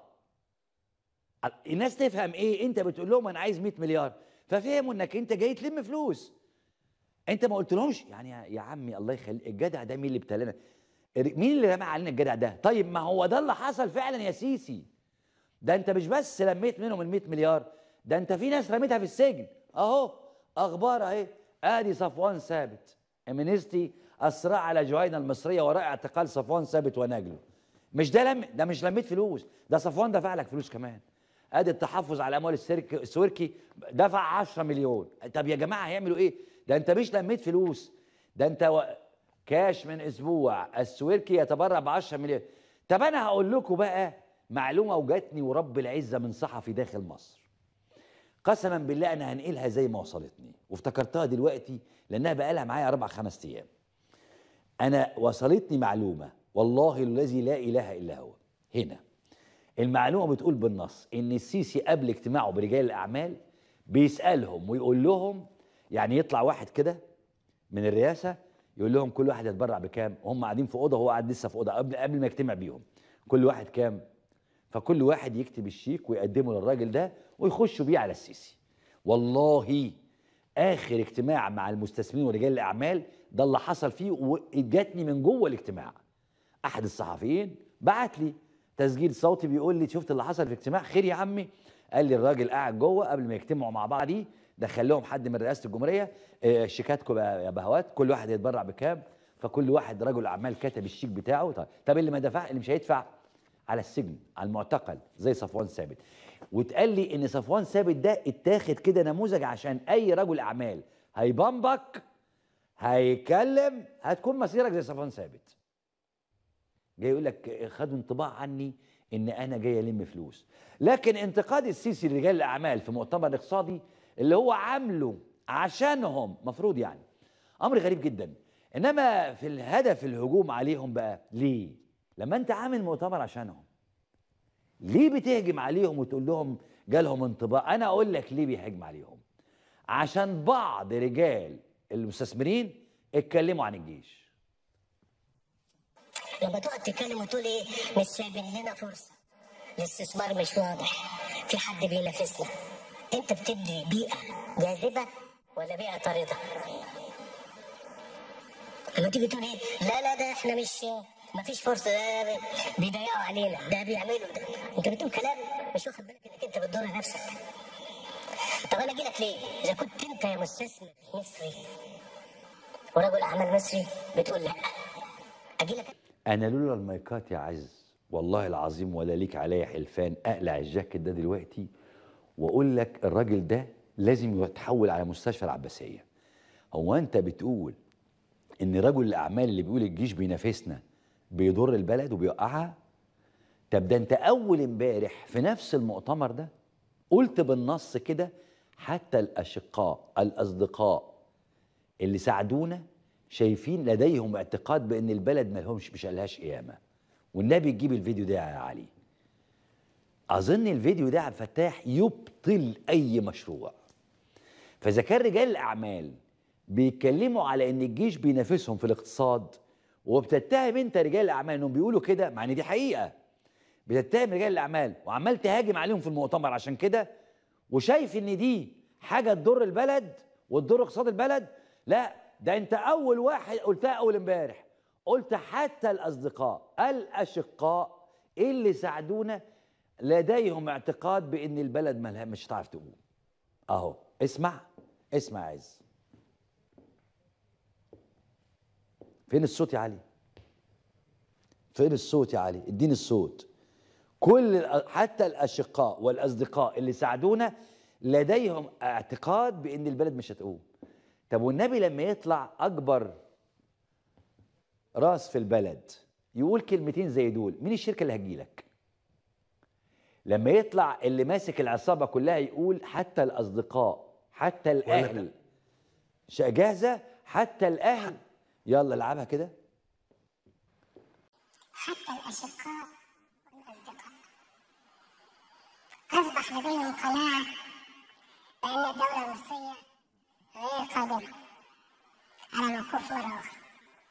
الناس تفهم ايه انت بتقول لهم انا عايز 100 مليار ففهموا انك انت جاي تلم فلوس انت ما قلتلهمش يعني يا- يا عمي الله يخليك الجدع ده مين اللي ابتلانا مين اللي رمى علينا الجدع ده طيب ما هو ده اللي حصل فعلا يا سيسي ده انت مش بس لميت منهم ال 100 مليار ده انت في ناس رميتها في السجن اهو اخبار اهي ادي صفوان ثابت امنستي الصراع على جهينة المصريه وراء اعتقال صفوان ثابت ونجله مش ده لم ده مش لميت فلوس ده صفوان دفع لك فلوس كمان ادي التحفظ على اموال السرك السوركي دفع 10 مليون طب يا جماعه هيعملوا ايه ده انت مش لميت فلوس ده انت و... كاش من اسبوع السويركي يتبرع ب 10 مليون طب انا هقول لكم بقى معلومه وجاتني ورب العزه من صحفي داخل مصر قسما بالله انا هنقلها زي ما وصلتني وافتكرتها دلوقتي لانها بقالها معايا اربع خمس ايام انا وصلتني معلومه والله الذي لا اله الا هو هنا المعلومه بتقول بالنص ان السيسي قبل اجتماعه برجال الاعمال بيسالهم ويقول لهم يعني يطلع واحد كده من الرئاسه يقول لهم كل واحد يتبرع بكام وهم قاعدين في اوضه وهو قاعد لسه في اوضه قبل قبل ما يجتمع بيهم كل واحد كام فكل واحد يكتب الشيك ويقدمه للراجل ده ويخشوا بيه على السيسي والله اخر اجتماع مع المستثمرين ورجال الاعمال ده اللي حصل فيه وجاتني من جوه الاجتماع احد الصحفيين بعت لي تسجيل صوتي بيقول لي شفت اللي حصل في الاجتماع خير يا عمي قال لي الراجل قاعد جوه قبل ما يجتمعوا مع بعض دي دخل لهم حد من رئاسه الجمهوريه آه، شيكاتكم بقى يا بهوات كل واحد يتبرع بكام فكل واحد رجل اعمال كتب الشيك بتاعه طيب, طب اللي ما دفع اللي مش هيدفع على السجن على المعتقل زي صفوان ثابت واتقال لي ان صفوان ثابت ده اتاخد كده نموذج عشان اي رجل اعمال هيبمبك هيكلم هتكون مسيرك زي صفوان ثابت جاي يقول لك خدوا انطباع عني ان انا جاي الم فلوس لكن انتقاد السيسي لرجال الاعمال في مؤتمر اقتصادي اللي هو عامله عشانهم مفروض يعني امر غريب جدا انما في الهدف الهجوم عليهم بقى ليه لما انت عامل مؤتمر عشانهم ليه بتهجم عليهم وتقول لهم جالهم انطباع انا اقول لك ليه بيهاجم عليهم عشان بعض رجال المستثمرين اتكلموا عن الجيش لما تقعد تتكلم وتقول ايه مش سايبين لنا فرصه الاستثمار مش واضح في حد بينافسنا انت بتدي بيئه جاذبه ولا بيئه طارده لما تيجي تقول ايه لا لا ده احنا مش ما فيش فرصه ده بيضيقوا علينا ده بيعملوا ده انت بتقول كلام مش واخد بالك انك انت بتضر نفسك طب انا اجي لك ليه اذا كنت انت يا مستثمر مصري ورجل اعمال مصري بتقول لا اجي لك انا لولا المايكات يا عز والله العظيم ولا ليك عليا حلفان اقلع الجاكيت ده دلوقتي واقول لك الراجل ده لازم يتحول على مستشفى العباسيه هو انت بتقول ان رجل الاعمال اللي بيقول الجيش بينافسنا بيضر البلد وبيوقعها طب ده انت اول امبارح في نفس المؤتمر ده قلت بالنص كده حتى الاشقاء الاصدقاء اللي ساعدونا شايفين لديهم اعتقاد بان البلد ما لهمش مش لهاش قيامه والنبي تجيب الفيديو ده يا علي اظن الفيديو ده عبد الفتاح يبطل اي مشروع فاذا كان رجال الاعمال بيتكلموا على ان الجيش بينافسهم في الاقتصاد وبتتهم انت رجال الاعمال انهم بيقولوا كده مع ان دي حقيقه بتتهم رجال الاعمال وعمال تهاجم عليهم في المؤتمر عشان كده وشايف ان دي حاجه تضر البلد وتضر اقتصاد البلد لا ده انت اول واحد قلتها اول امبارح قلت حتى الاصدقاء الاشقاء اللي ساعدونا لديهم اعتقاد بان البلد ملها مش هتعرف تقوم اهو اسمع اسمع يا عز فين الصوت يا علي فين الصوت يا علي اديني الصوت كل الأ- حتى الاشقاء والاصدقاء اللي ساعدونا لديهم اعتقاد بان البلد مش هتقوم طب والنبي لما يطلع اكبر راس في البلد يقول كلمتين زي دول مين الشركه اللي هتجيلك لما يطلع اللي ماسك العصابه كلها يقول حتى الاصدقاء حتى الاهل ش- جاهزه حتى الاهل يلا العبها كده حتى الأشقاء والأصدقاء أصبح لديهم قناعة بأن الدولة المصرية غير قادرة على الوقوف مرة أخرى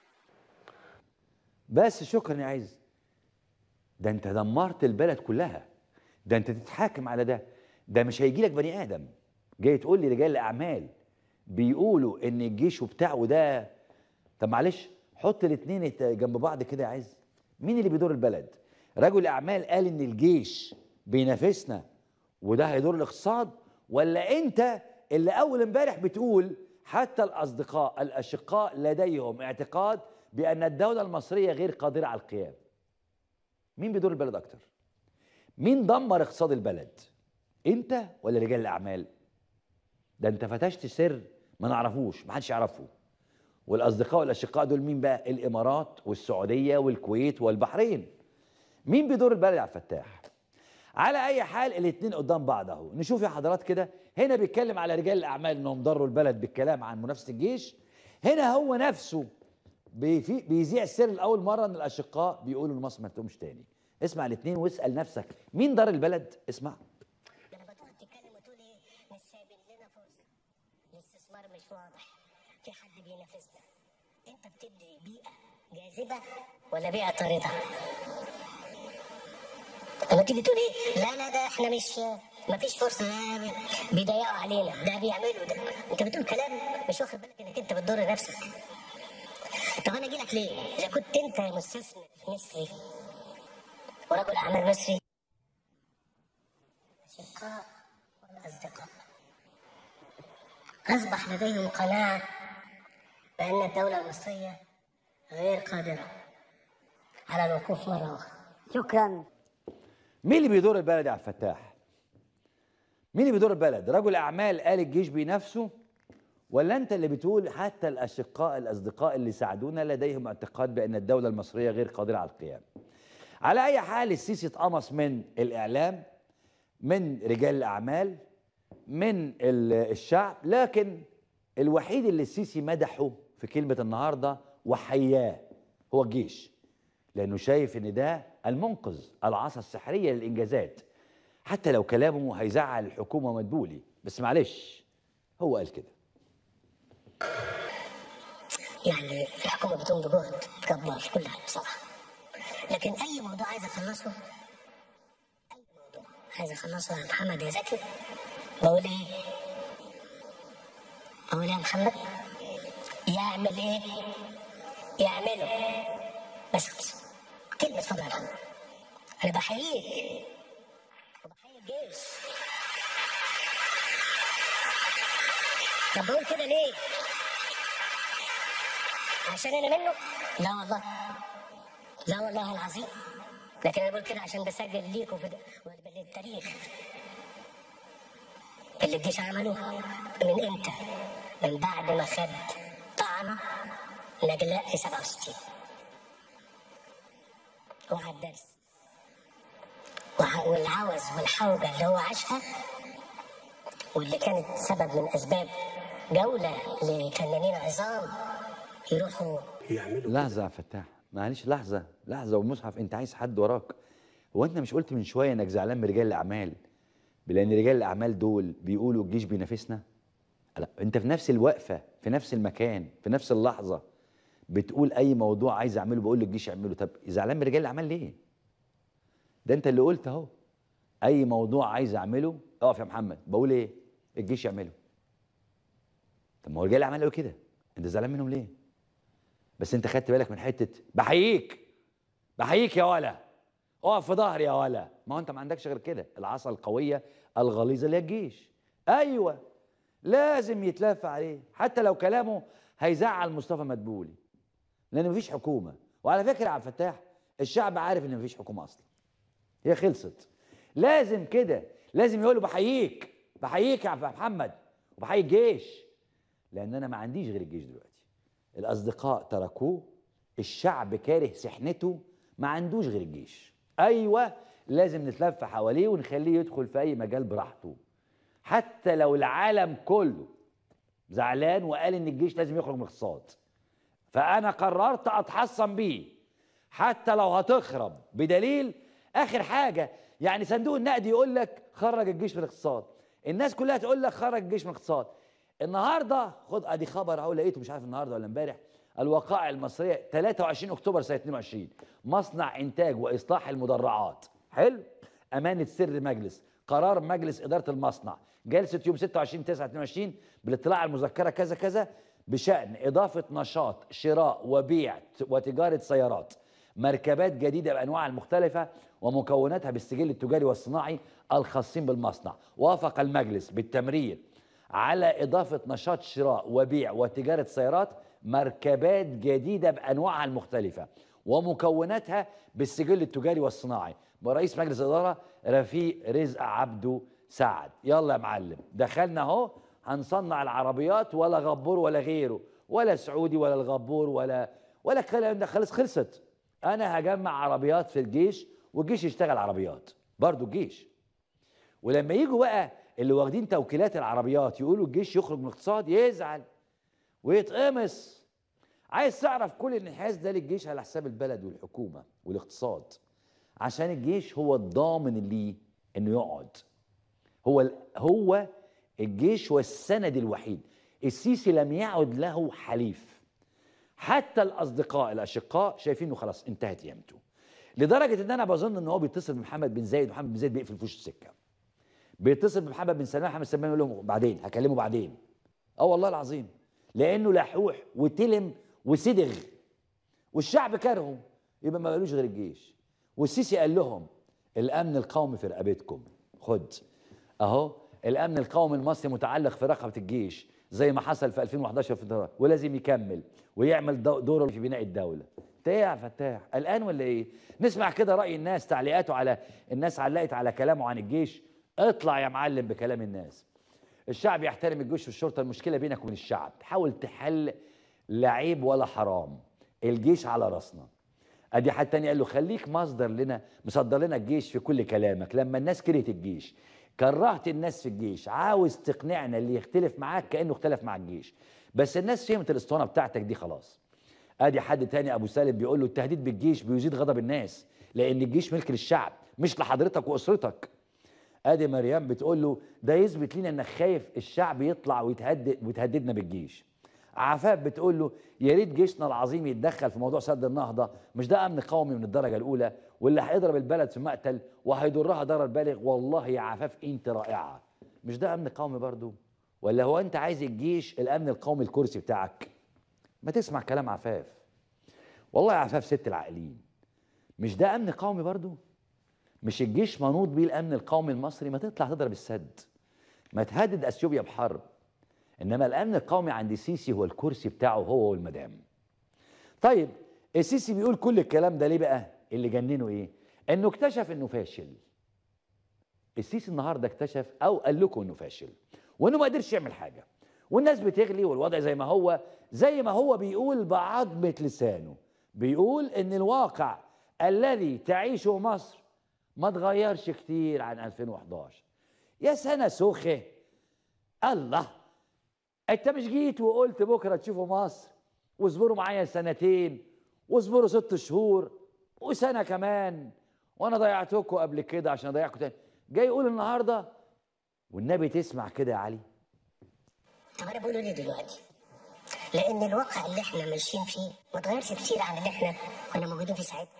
بس شكرا يا عز ده انت دمرت البلد كلها ده انت تتحاكم على ده ده مش هيجي لك بني ادم جاي تقول لي رجال الاعمال بيقولوا ان الجيش وبتاعه ده طب معلش حط الاثنين جنب بعض كده يا عز مين اللي بيدور البلد رجل اعمال قال ان الجيش بينافسنا وده هيدور الاقتصاد ولا انت اللي اول امبارح بتقول حتى الاصدقاء الاشقاء لديهم اعتقاد بان الدوله المصريه غير قادره على القيام مين بيدور البلد اكتر مين دمر اقتصاد البلد انت ولا رجال الاعمال ده انت فتشت سر ما نعرفوش ما حدش يعرفه والاصدقاء والاشقاء دول مين بقى الامارات والسعوديه والكويت والبحرين مين بيدور البلد يا عبد الفتاح على اي حال الاثنين قدام بعض اهو نشوف يا حضرات كده هنا بيتكلم على رجال الاعمال انهم ضروا البلد بالكلام عن منافسه الجيش هنا هو نفسه بيفي بيذيع السر لاول مره ان الاشقاء بيقولوا لمصر ما تقومش تاني اسمع الاثنين واسال نفسك مين دار البلد اسمع لما بتقعد تتكلم وتقول ايه مش سايبين لنا فرصه الاستثمار مش واضح في حد بينافسنا انت بتدي بيئه جاذبه ولا بيئه طارده لما تيجي تقول ايه لا لا ده احنا مش ما فيش فرصه لا، بيضيقوا علينا ده بيعملوا ده انت بتقول كلام مش واخد بالك انك انت بتضر نفسك طب انا اجي لك ليه اذا كنت انت مستثمر مصري ورجل اعمال مصري أشقاء والأصدقاء أصبح لديهم قناعة بأن الدولة المصرية غير قادرة على الوقوف مرة أخرى شكرا مين اللي بيدور البلد يا عبد الفتاح مين اللي بيدور البلد رجل اعمال قال الجيش بنفسه ولا انت اللي بتقول حتى الاشقاء الاصدقاء اللي ساعدونا لديهم اعتقاد بان الدوله المصريه غير قادره على القيام على اي حال السيسي اتقمص من الاعلام من رجال الاعمال من ال- الشعب لكن الوحيد اللي السيسي مدحه في كلمه النهارده وحياه هو الجيش لانه شايف ان ده المنقذ العصا السحريه للانجازات حتى لو كلامه هيزعل الحكومه مدبولي بس معلش هو قال كده يعني الحكومة بتقوم بجهد جبار كلها بصراحة لكن أي موضوع عايز أخلصه أي موضوع عايز أخلصه يا محمد يا زكي بقول إيه؟ بقول إيه يا محمد؟ يعمل إيه؟ يعمله بس خلاص كلمة اتفضل يا محمد أنا بحييك وبحيي الجيش طب بقول كده ليه؟ عشان انا منه؟ لا والله لا والله العظيم لكن انا بقول كده عشان بسجل ليكم في للتاريخ اللي الجيش عملوه من امتى؟ من بعد ما خد طعنه نجلاء في 67 وعلى الدرس وع- والعوز والحوجه اللي هو عاشها واللي كانت سبب من اسباب جوله لفنانين عظام يروحوا لحظه يا فتاح معلش لحظه لحظه والمصحف انت عايز حد وراك هو انت مش قلت من شويه انك زعلان من رجال الاعمال لان رجال الاعمال دول بيقولوا الجيش بينافسنا لا انت في نفس الوقفه في نفس المكان في نفس اللحظه بتقول اي موضوع عايز اعمله بقول للجيش اعمله طب زعلان من رجال الاعمال ليه ده انت اللي قلت اهو اي موضوع عايز اعمله اقف يا محمد بقول ايه الجيش يعمله طب ما هو رجال الاعمال قالوا كده انت زعلان منهم ليه بس انت خدت بالك من حته بحييك بحييك يا ولا اقف في ظهري يا ولا ما هو انت ما عندكش غير كده العصا القويه الغليظه اللي هي الجيش ايوه لازم يتلف عليه حتى لو كلامه هيزعل مصطفى مدبولي لان مفيش حكومه وعلى فكره يا عبد الفتاح الشعب عارف ان مفيش حكومه اصلا هي خلصت لازم كده لازم يقولوا بحييك بحييك يا عبد محمد وبحيي الجيش لان انا ما عنديش غير الجيش دلوقتي الاصدقاء تركوه الشعب كاره سحنته ما عندوش غير الجيش ايوه لازم نتلف حواليه ونخليه يدخل في اي مجال براحته حتى لو العالم كله زعلان وقال ان الجيش لازم يخرج من الاقتصاد فانا قررت اتحصن بيه حتى لو هتخرب بدليل اخر حاجه يعني صندوق النقد يقول لك خرج الجيش من الاقتصاد الناس كلها تقول لك خرج الجيش من الاقتصاد النهارده خد ادي خبر اهو لقيته مش عارف النهارده ولا امبارح الوقائع المصريه 23 اكتوبر سنه 22 مصنع انتاج واصلاح المدرعات حلو امانه سر مجلس قرار مجلس اداره المصنع جلسه يوم 26 9 22 بالاطلاع على المذكره كذا كذا بشان اضافه نشاط شراء وبيع وتجاره سيارات مركبات جديده بانواعها المختلفه ومكوناتها بالسجل التجاري والصناعي الخاصين بالمصنع وافق المجلس بالتمرير على إضافة نشاط شراء وبيع وتجارة سيارات مركبات جديدة بأنواعها المختلفة ومكوناتها بالسجل التجاري والصناعي ورئيس مجلس الإدارة رفيق رزق عبده سعد يلا يا معلم دخلنا اهو هنصنع العربيات ولا غبور ولا غيره ولا سعودي ولا الغبور ولا ولا الكلام ده خلص خلصت انا هجمع عربيات في الجيش والجيش يشتغل عربيات برضو الجيش ولما يجوا بقى اللي واخدين توكيلات العربيات يقولوا الجيش يخرج من الاقتصاد يزعل ويتقمص عايز تعرف كل الانحياز ده للجيش على حساب البلد والحكومه والاقتصاد عشان الجيش هو الضامن ليه انه يقعد هو ال- هو الجيش هو السند الوحيد السيسي لم يعد له حليف حتى الاصدقاء الاشقاء شايفين انه خلاص انتهت قيمته لدرجه ان انا بظن ان هو بيتصل بمحمد بن زايد ومحمد بن زايد بيقفل في وشه السكه بيتصل بمحمد بن سلمان محمد سلمان يقول لهم بعدين هكلمه بعدين اه والله العظيم لانه لحوح وتلم وسدغ والشعب كرهه يبقى ما قالوش غير الجيش والسيسي قال لهم الامن القومي في رقبتكم خد اهو الامن القومي المصري متعلق في رقبه الجيش زي ما حصل في 2011 في الدولة. ولازم يكمل ويعمل دو- دوره في بناء الدوله انت ايه يا فتاح قلقان ولا ايه نسمع كده راي الناس تعليقاته على الناس علقت على كلامه عن الجيش اطلع يا معلم بكلام الناس الشعب يحترم الجيش والشرطه المشكله بينك وبين الشعب حاول تحل لا عيب ولا حرام الجيش على راسنا ادي حد تاني قال له خليك مصدر لنا مصدر لنا الجيش في كل كلامك لما الناس كرهت الجيش كرهت الناس في الجيش عاوز تقنعنا اللي يختلف معاك كانه اختلف مع الجيش بس الناس فهمت الاسطوانه بتاعتك دي خلاص ادي حد تاني ابو سالم بيقول له التهديد بالجيش بيزيد غضب الناس لان الجيش ملك للشعب مش لحضرتك واسرتك ادي مريم بتقول له ده يثبت لنا انك خايف الشعب يطلع ويتهدد وتهددنا بالجيش عفاف بتقول له يا ريت جيشنا العظيم يتدخل في موضوع سد النهضه مش ده امن قومي من الدرجه الاولى واللي هيضرب البلد في مقتل وهيضرها ضرر بالغ والله يا عفاف انت رائعه مش ده امن قومي برضو ولا هو انت عايز الجيش الامن القومي الكرسي بتاعك ما تسمع كلام عفاف والله يا عفاف ست العاقلين مش ده امن قومي برضو مش الجيش منوط بيه الامن القومي المصري ما تطلع تضرب السد ما تهدد اثيوبيا بحرب انما الامن القومي عند السيسي هو الكرسي بتاعه هو والمدام طيب السيسي بيقول كل الكلام ده ليه بقى اللي جننه ايه انه اكتشف انه فاشل السيسي النهارده اكتشف او قال لكم انه فاشل وانه ما قدرش يعمل حاجه والناس بتغلي والوضع زي ما هو زي ما هو بيقول بعظمه لسانه بيقول ان الواقع الذي تعيشه مصر ما اتغيرش كتير عن 2011 يا سنه سوخه الله انت مش جيت وقلت بكره تشوفوا مصر واصبروا معايا سنتين واصبروا ست شهور وسنه كمان وانا ضيعتكم قبل كده عشان اضيعكم تاني جاي يقول النهارده والنبي تسمع كده يا علي طب انا بقوله ليه دلوقتي؟ لان الواقع اللي احنا ماشيين فيه ما اتغيرش كتير عن اللي احنا كنا موجودين فيه ساعتها.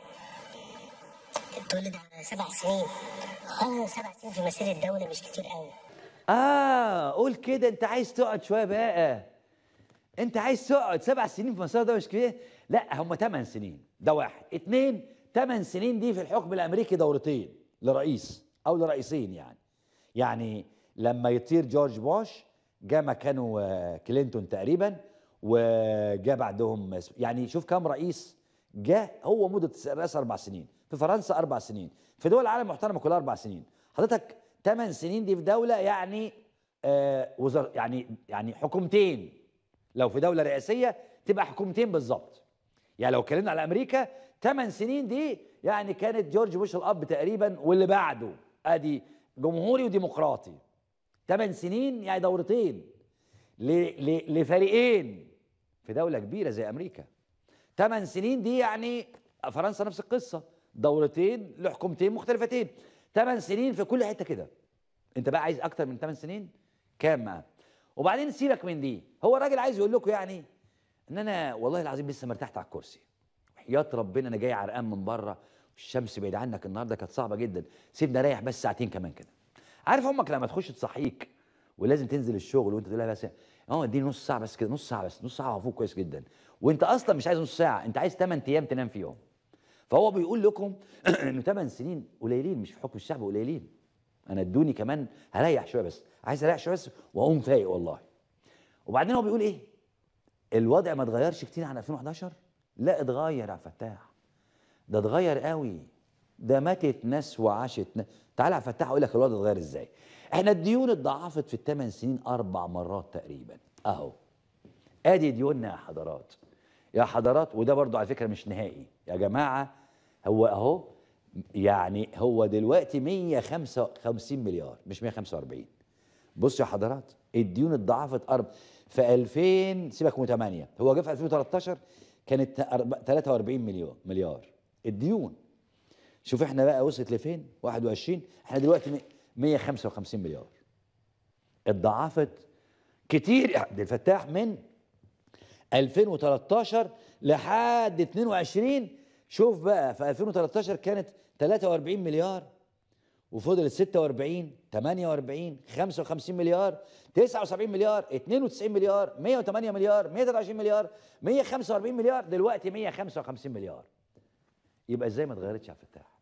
تقول لي ده سبع سنين. اه سبع سنين في مسيره الدوله مش كتير قوي. اه قول كده انت عايز تقعد شويه بقى انت عايز تقعد سبع سنين في مسار ده مش كده لا هم ثمان سنين ده واحد اتنين ثمان سنين دي في الحكم الامريكي دورتين لرئيس او لرئيسين يعني يعني لما يطير جورج بوش جاء مكانه آه، كلينتون تقريبا وجاء بعدهم اسم- يعني شوف كام رئيس جاء هو مدة الرئاسة أربع سنين في فرنسا أربع سنين في دول العالم محترمة كلها أربع سنين حضرتك ثمان سنين دي في دولة يعني آه وزر يعني يعني حكومتين لو في دولة رئاسية تبقى حكومتين بالظبط يعني لو اتكلمنا على أمريكا ثمان سنين دي يعني كانت جورج بوش الاب تقريبا واللي بعده ادي جمهوري وديمقراطي ثمان سنين يعني دورتين ل- ل- لفريقين في دوله كبيره زي امريكا ثمان سنين دي يعني فرنسا نفس القصه دورتين لحكومتين مختلفتين ثمان سنين في كل حته كده انت بقى عايز اكتر من ثمان سنين كام معاه وبعدين سيبك من دي هو الراجل عايز يقول لكم يعني ان انا والله العظيم لسه مرتحت على الكرسي وحياة ربنا انا جاي عرقان من بره والشمس بعيد عنك النهارده كانت صعبه جدا سيبني اريح بس ساعتين كمان كده عارف امك لما تخش تصحيك ولازم تنزل الشغل وانت تقول لها بس اه اديني نص ساعه بس كده نص ساعه بس نص ساعه هفوق كويس جدا وانت اصلا مش عايز نص ساعه انت عايز 8 ايام تنام فيهم فهو بيقول لكم انه 8 سنين قليلين مش في حكم الشعب قليلين انا ادوني كمان هريح شويه بس عايز اريح شويه بس واقوم فايق والله وبعدين هو بيقول ايه الوضع ما اتغيرش كتير عن 2011 لا اتغير يا فتاح ده اتغير قوي ده ماتت ناس وعاشت ناس تعالى يا فتاح اقول لك الوضع اتغير ازاي احنا الديون اتضاعفت في الثمان سنين اربع مرات تقريبا اهو ادي ديوننا يا حضرات يا حضرات وده برضو على فكره مش نهائي يا جماعه هو اهو يعني هو دلوقتي 155 مليار مش 145 بصوا يا حضرات الديون اتضاعفت أرب في 2000 سيبك من 8 هو جه في 2013 كانت أرب- 43 مليون مليار الديون شوف احنا بقى وصلت لفين 21 احنا دلوقتي م- 155 مليار اتضاعفت كتير يا عبد الفتاح من 2013 لحد 22 شوف بقى في 2013 كانت 43 مليار وفضلت 46 48 55 مليار 79 مليار 92 مليار 108 مليار 123 مليار 145 مليار دلوقتي 155 مليار يبقى ازاي ما اتغيرتش يا عبد الفتاح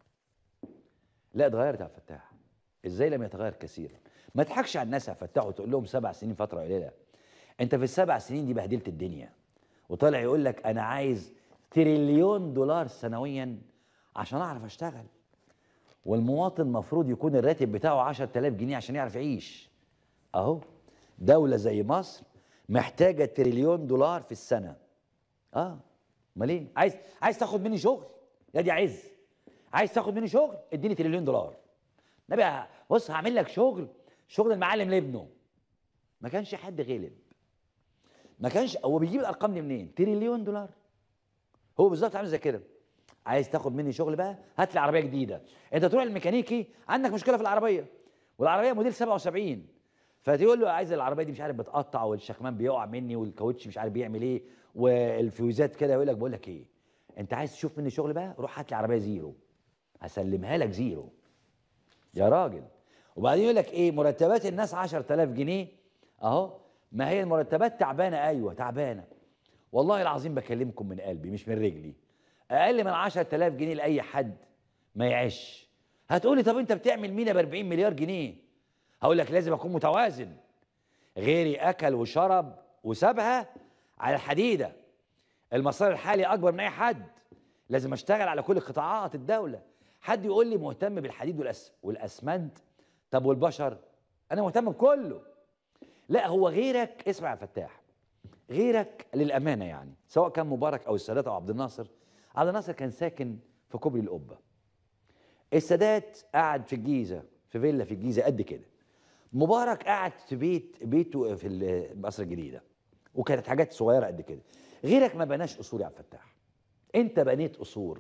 لا اتغيرت يا عبد الفتاح ازاي لم يتغير كثيرا ما تضحكش على الناس يا فتاح وتقول لهم سبع سنين فتره قليله انت في السبع سنين دي بهدلت الدنيا وطالع يقول لك انا عايز تريليون دولار سنويا عشان اعرف اشتغل والمواطن المفروض يكون الراتب بتاعه 10000 جنيه عشان يعرف يعيش اهو دولة زي مصر محتاجة تريليون دولار في السنة اه امال ايه عايز عايز تاخد مني شغل يا دي عز عايز تاخد مني شغل اديني تريليون دولار نبي بص هعمل لك شغل شغل المعلم لابنه ما كانش حد غلب ما كانش هو بيجيب الارقام دي منين تريليون دولار هو بالظبط عامل زي كده عايز تاخد مني شغل بقى هات لي عربيه جديده انت تروح للميكانيكي عندك مشكله في العربيه والعربيه موديل 77 فتقول له عايز العربيه دي مش عارف بتقطع والشكمان بيقع مني والكاوتش مش عارف بيعمل ايه والفيوزات كده يقول لك بقول لك ايه انت عايز تشوف مني شغل بقى روح هات لي عربيه زيرو هسلمها لك زيرو يا راجل وبعدين يقول لك ايه مرتبات الناس 10000 جنيه اهو ما هي المرتبات تعبانه ايوه تعبانه والله العظيم بكلمكم من قلبي مش من رجلي اقل من 10000 جنيه لاي حد ما يعيش هتقولي طب انت بتعمل مينا ب 40 مليار جنيه هقول لك لازم اكون متوازن غيري اكل وشرب وسابها على الحديده المسار الحالي اكبر من اي حد لازم اشتغل على كل قطاعات الدوله حد يقول لي مهتم بالحديد والأس... والاسمنت طب والبشر انا مهتم بكله لا هو غيرك اسمع يا فتاح غيرك للامانه يعني سواء كان مبارك او السادات او عبد الناصر عبد الناصر كان ساكن في كوبري القبه السادات قعد في الجيزه في فيلا في الجيزه قد كده مبارك قعد في بيت بيته في ال- مصر الجديده وكانت حاجات صغيره قد كده غيرك ما بناش قصور يا عبد الفتاح انت بنيت قصور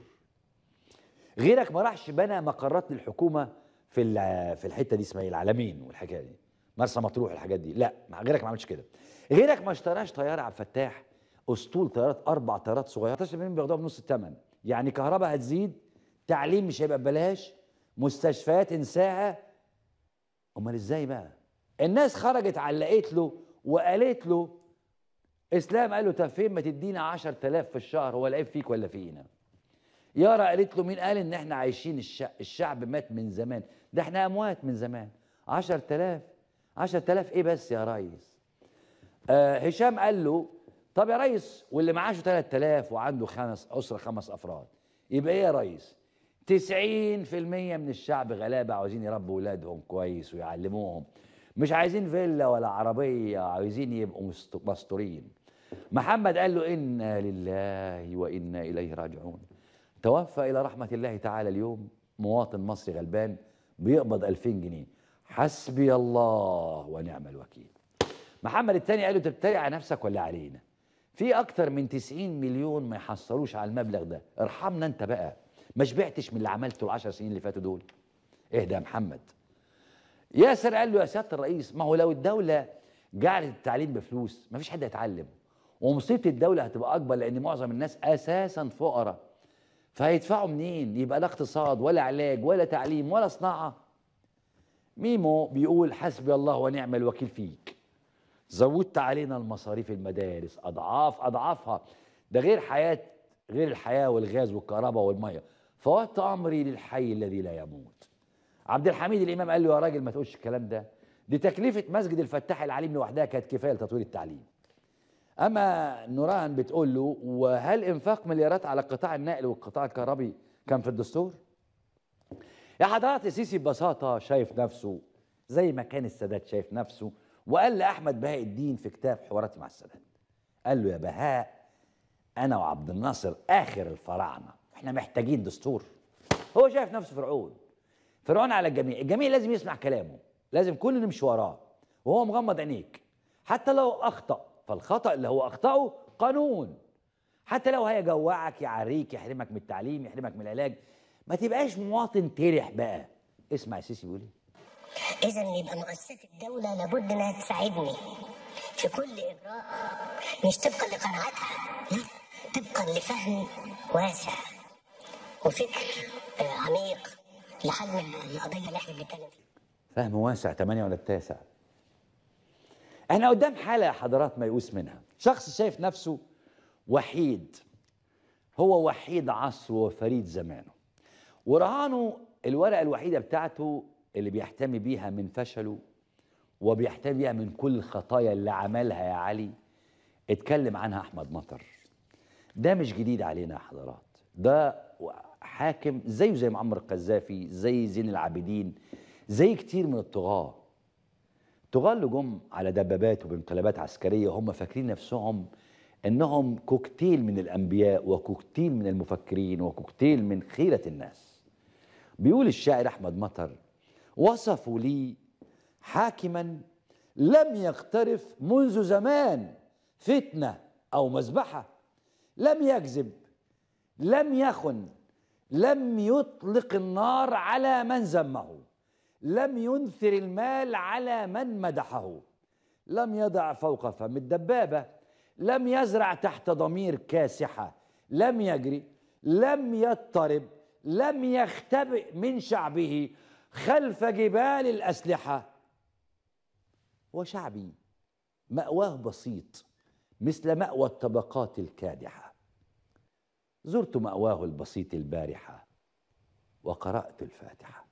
غيرك ما راحش بنى مقرات للحكومه في ال- في الحته دي اسمها ايه العالمين والحكايه دي مرسى مطروح الحاجات دي لا مع غيرك ما عملش كده غيرك ما اشتراش طياره عبد الفتاح اسطول طيارات اربع طيارات صغيره 13 مليون بياخدوها بنص الثمن يعني كهرباء هتزيد تعليم مش هيبقى ببلاش مستشفيات انساها امال ازاي بقى الناس خرجت علقت له وقالت له اسلام قال له طب فين ما تدينا 10000 في الشهر هو العيب فيك ولا فينا يارا قالت له مين قال ان احنا عايشين الشعب, الشعب مات من زمان ده احنا اموات من زمان 10000 10000 ايه بس يا ريس آه هشام قال له طب يا ريس واللي معاشه 3000 وعنده خمس اسره خمس افراد يبقى ايه يا ريس 90% من الشعب غلابه عاوزين يربوا اولادهم كويس ويعلموهم مش عايزين فيلا ولا عربيه عايزين يبقوا مست- مستورين محمد قال له انا لله وانا اليه راجعون توفى إلى رحمة الله تعالى اليوم مواطن مصري غلبان بيقبض 2000 جنيه حسبي الله ونعم الوكيل محمد التاني قال له انت بتتريق على نفسك ولا علينا في اكتر من 90 مليون ما يحصلوش على المبلغ ده ارحمنا انت بقى ما شبعتش من اللي عملته العشر سنين اللي فاتوا دول اهدى يا محمد ياسر قال له يا سياده الرئيس ما هو لو الدوله جعلت التعليم بفلوس ما فيش حد هيتعلم ومصيبه الدوله هتبقى اكبر لان معظم الناس اساسا فقراء فهيدفعوا منين يبقى لا اقتصاد ولا علاج ولا تعليم ولا صناعه ميمو بيقول حسبي الله ونعم الوكيل فيك زودت علينا المصاريف المدارس اضعاف اضعافها ده غير حياه غير الحياه والغاز والكهرباء والميه فوت امري للحي الذي لا يموت عبد الحميد الامام قال له يا راجل ما تقولش الكلام ده دي تكلفه مسجد الفتاح العليم لوحدها كانت كفايه لتطوير التعليم اما نوران بتقول له وهل انفاق مليارات على قطاع النقل والقطاع الكهربي كان في الدستور يا حضرات السيسي ببساطه شايف نفسه زي ما كان السادات شايف نفسه وقال لاحمد بهاء الدين في كتاب حواراتي مع السادات قال له يا بهاء انا وعبد الناصر اخر الفراعنه احنا محتاجين دستور هو شايف نفسه فرعون فرعون على الجميع الجميع لازم يسمع كلامه لازم كلنا نمشي وراه وهو مغمض عينيك حتى لو اخطا فالخطا اللي هو اخطاه قانون حتى لو هيجوعك يعريك يحرمك من التعليم يحرمك من العلاج ما تبقاش مواطن ترح بقى اسمع يا سيسي بيقول ايه إذا يبقى مؤسسات الدولة لابد إنها تساعدني في كل إجراء مش طبقا لقناعاتها لا طبقا لفهم واسع وفكر آه، عميق لحل القضية اللي احنا بنتكلم فيها فهم واسع تمانية ولا التاسع احنا قدام حالة يا حضرات ميؤوس منها شخص شايف نفسه وحيد هو وحيد عصره وفريد زمانه ورهانه الورقة الوحيدة بتاعته اللي بيحتمي بيها من فشله وبيحتمي بيها من كل الخطايا اللي عملها يا علي اتكلم عنها احمد مطر ده مش جديد علينا يا حضرات ده حاكم زيه زي معمر القذافي زي زين العابدين زي كتير من الطغاة الطغاة اللي جم على دبابات وبانقلابات عسكرية هم فاكرين نفسهم انهم كوكتيل من الانبياء وكوكتيل من المفكرين وكوكتيل من خيرة الناس بيقول الشاعر احمد مطر وصفوا لي حاكما لم يقترف منذ زمان فتنه او مذبحه لم يكذب لم يخن لم يطلق النار على من ذمه لم ينثر المال على من مدحه لم يضع فوق فم الدبابه لم يزرع تحت ضمير كاسحه لم يجري لم يضطرب لم يختبئ من شعبه خلف جبال الاسلحه وشعبي ماواه بسيط مثل ماوى الطبقات الكادحه زرت ماواه البسيط البارحه وقرات الفاتحه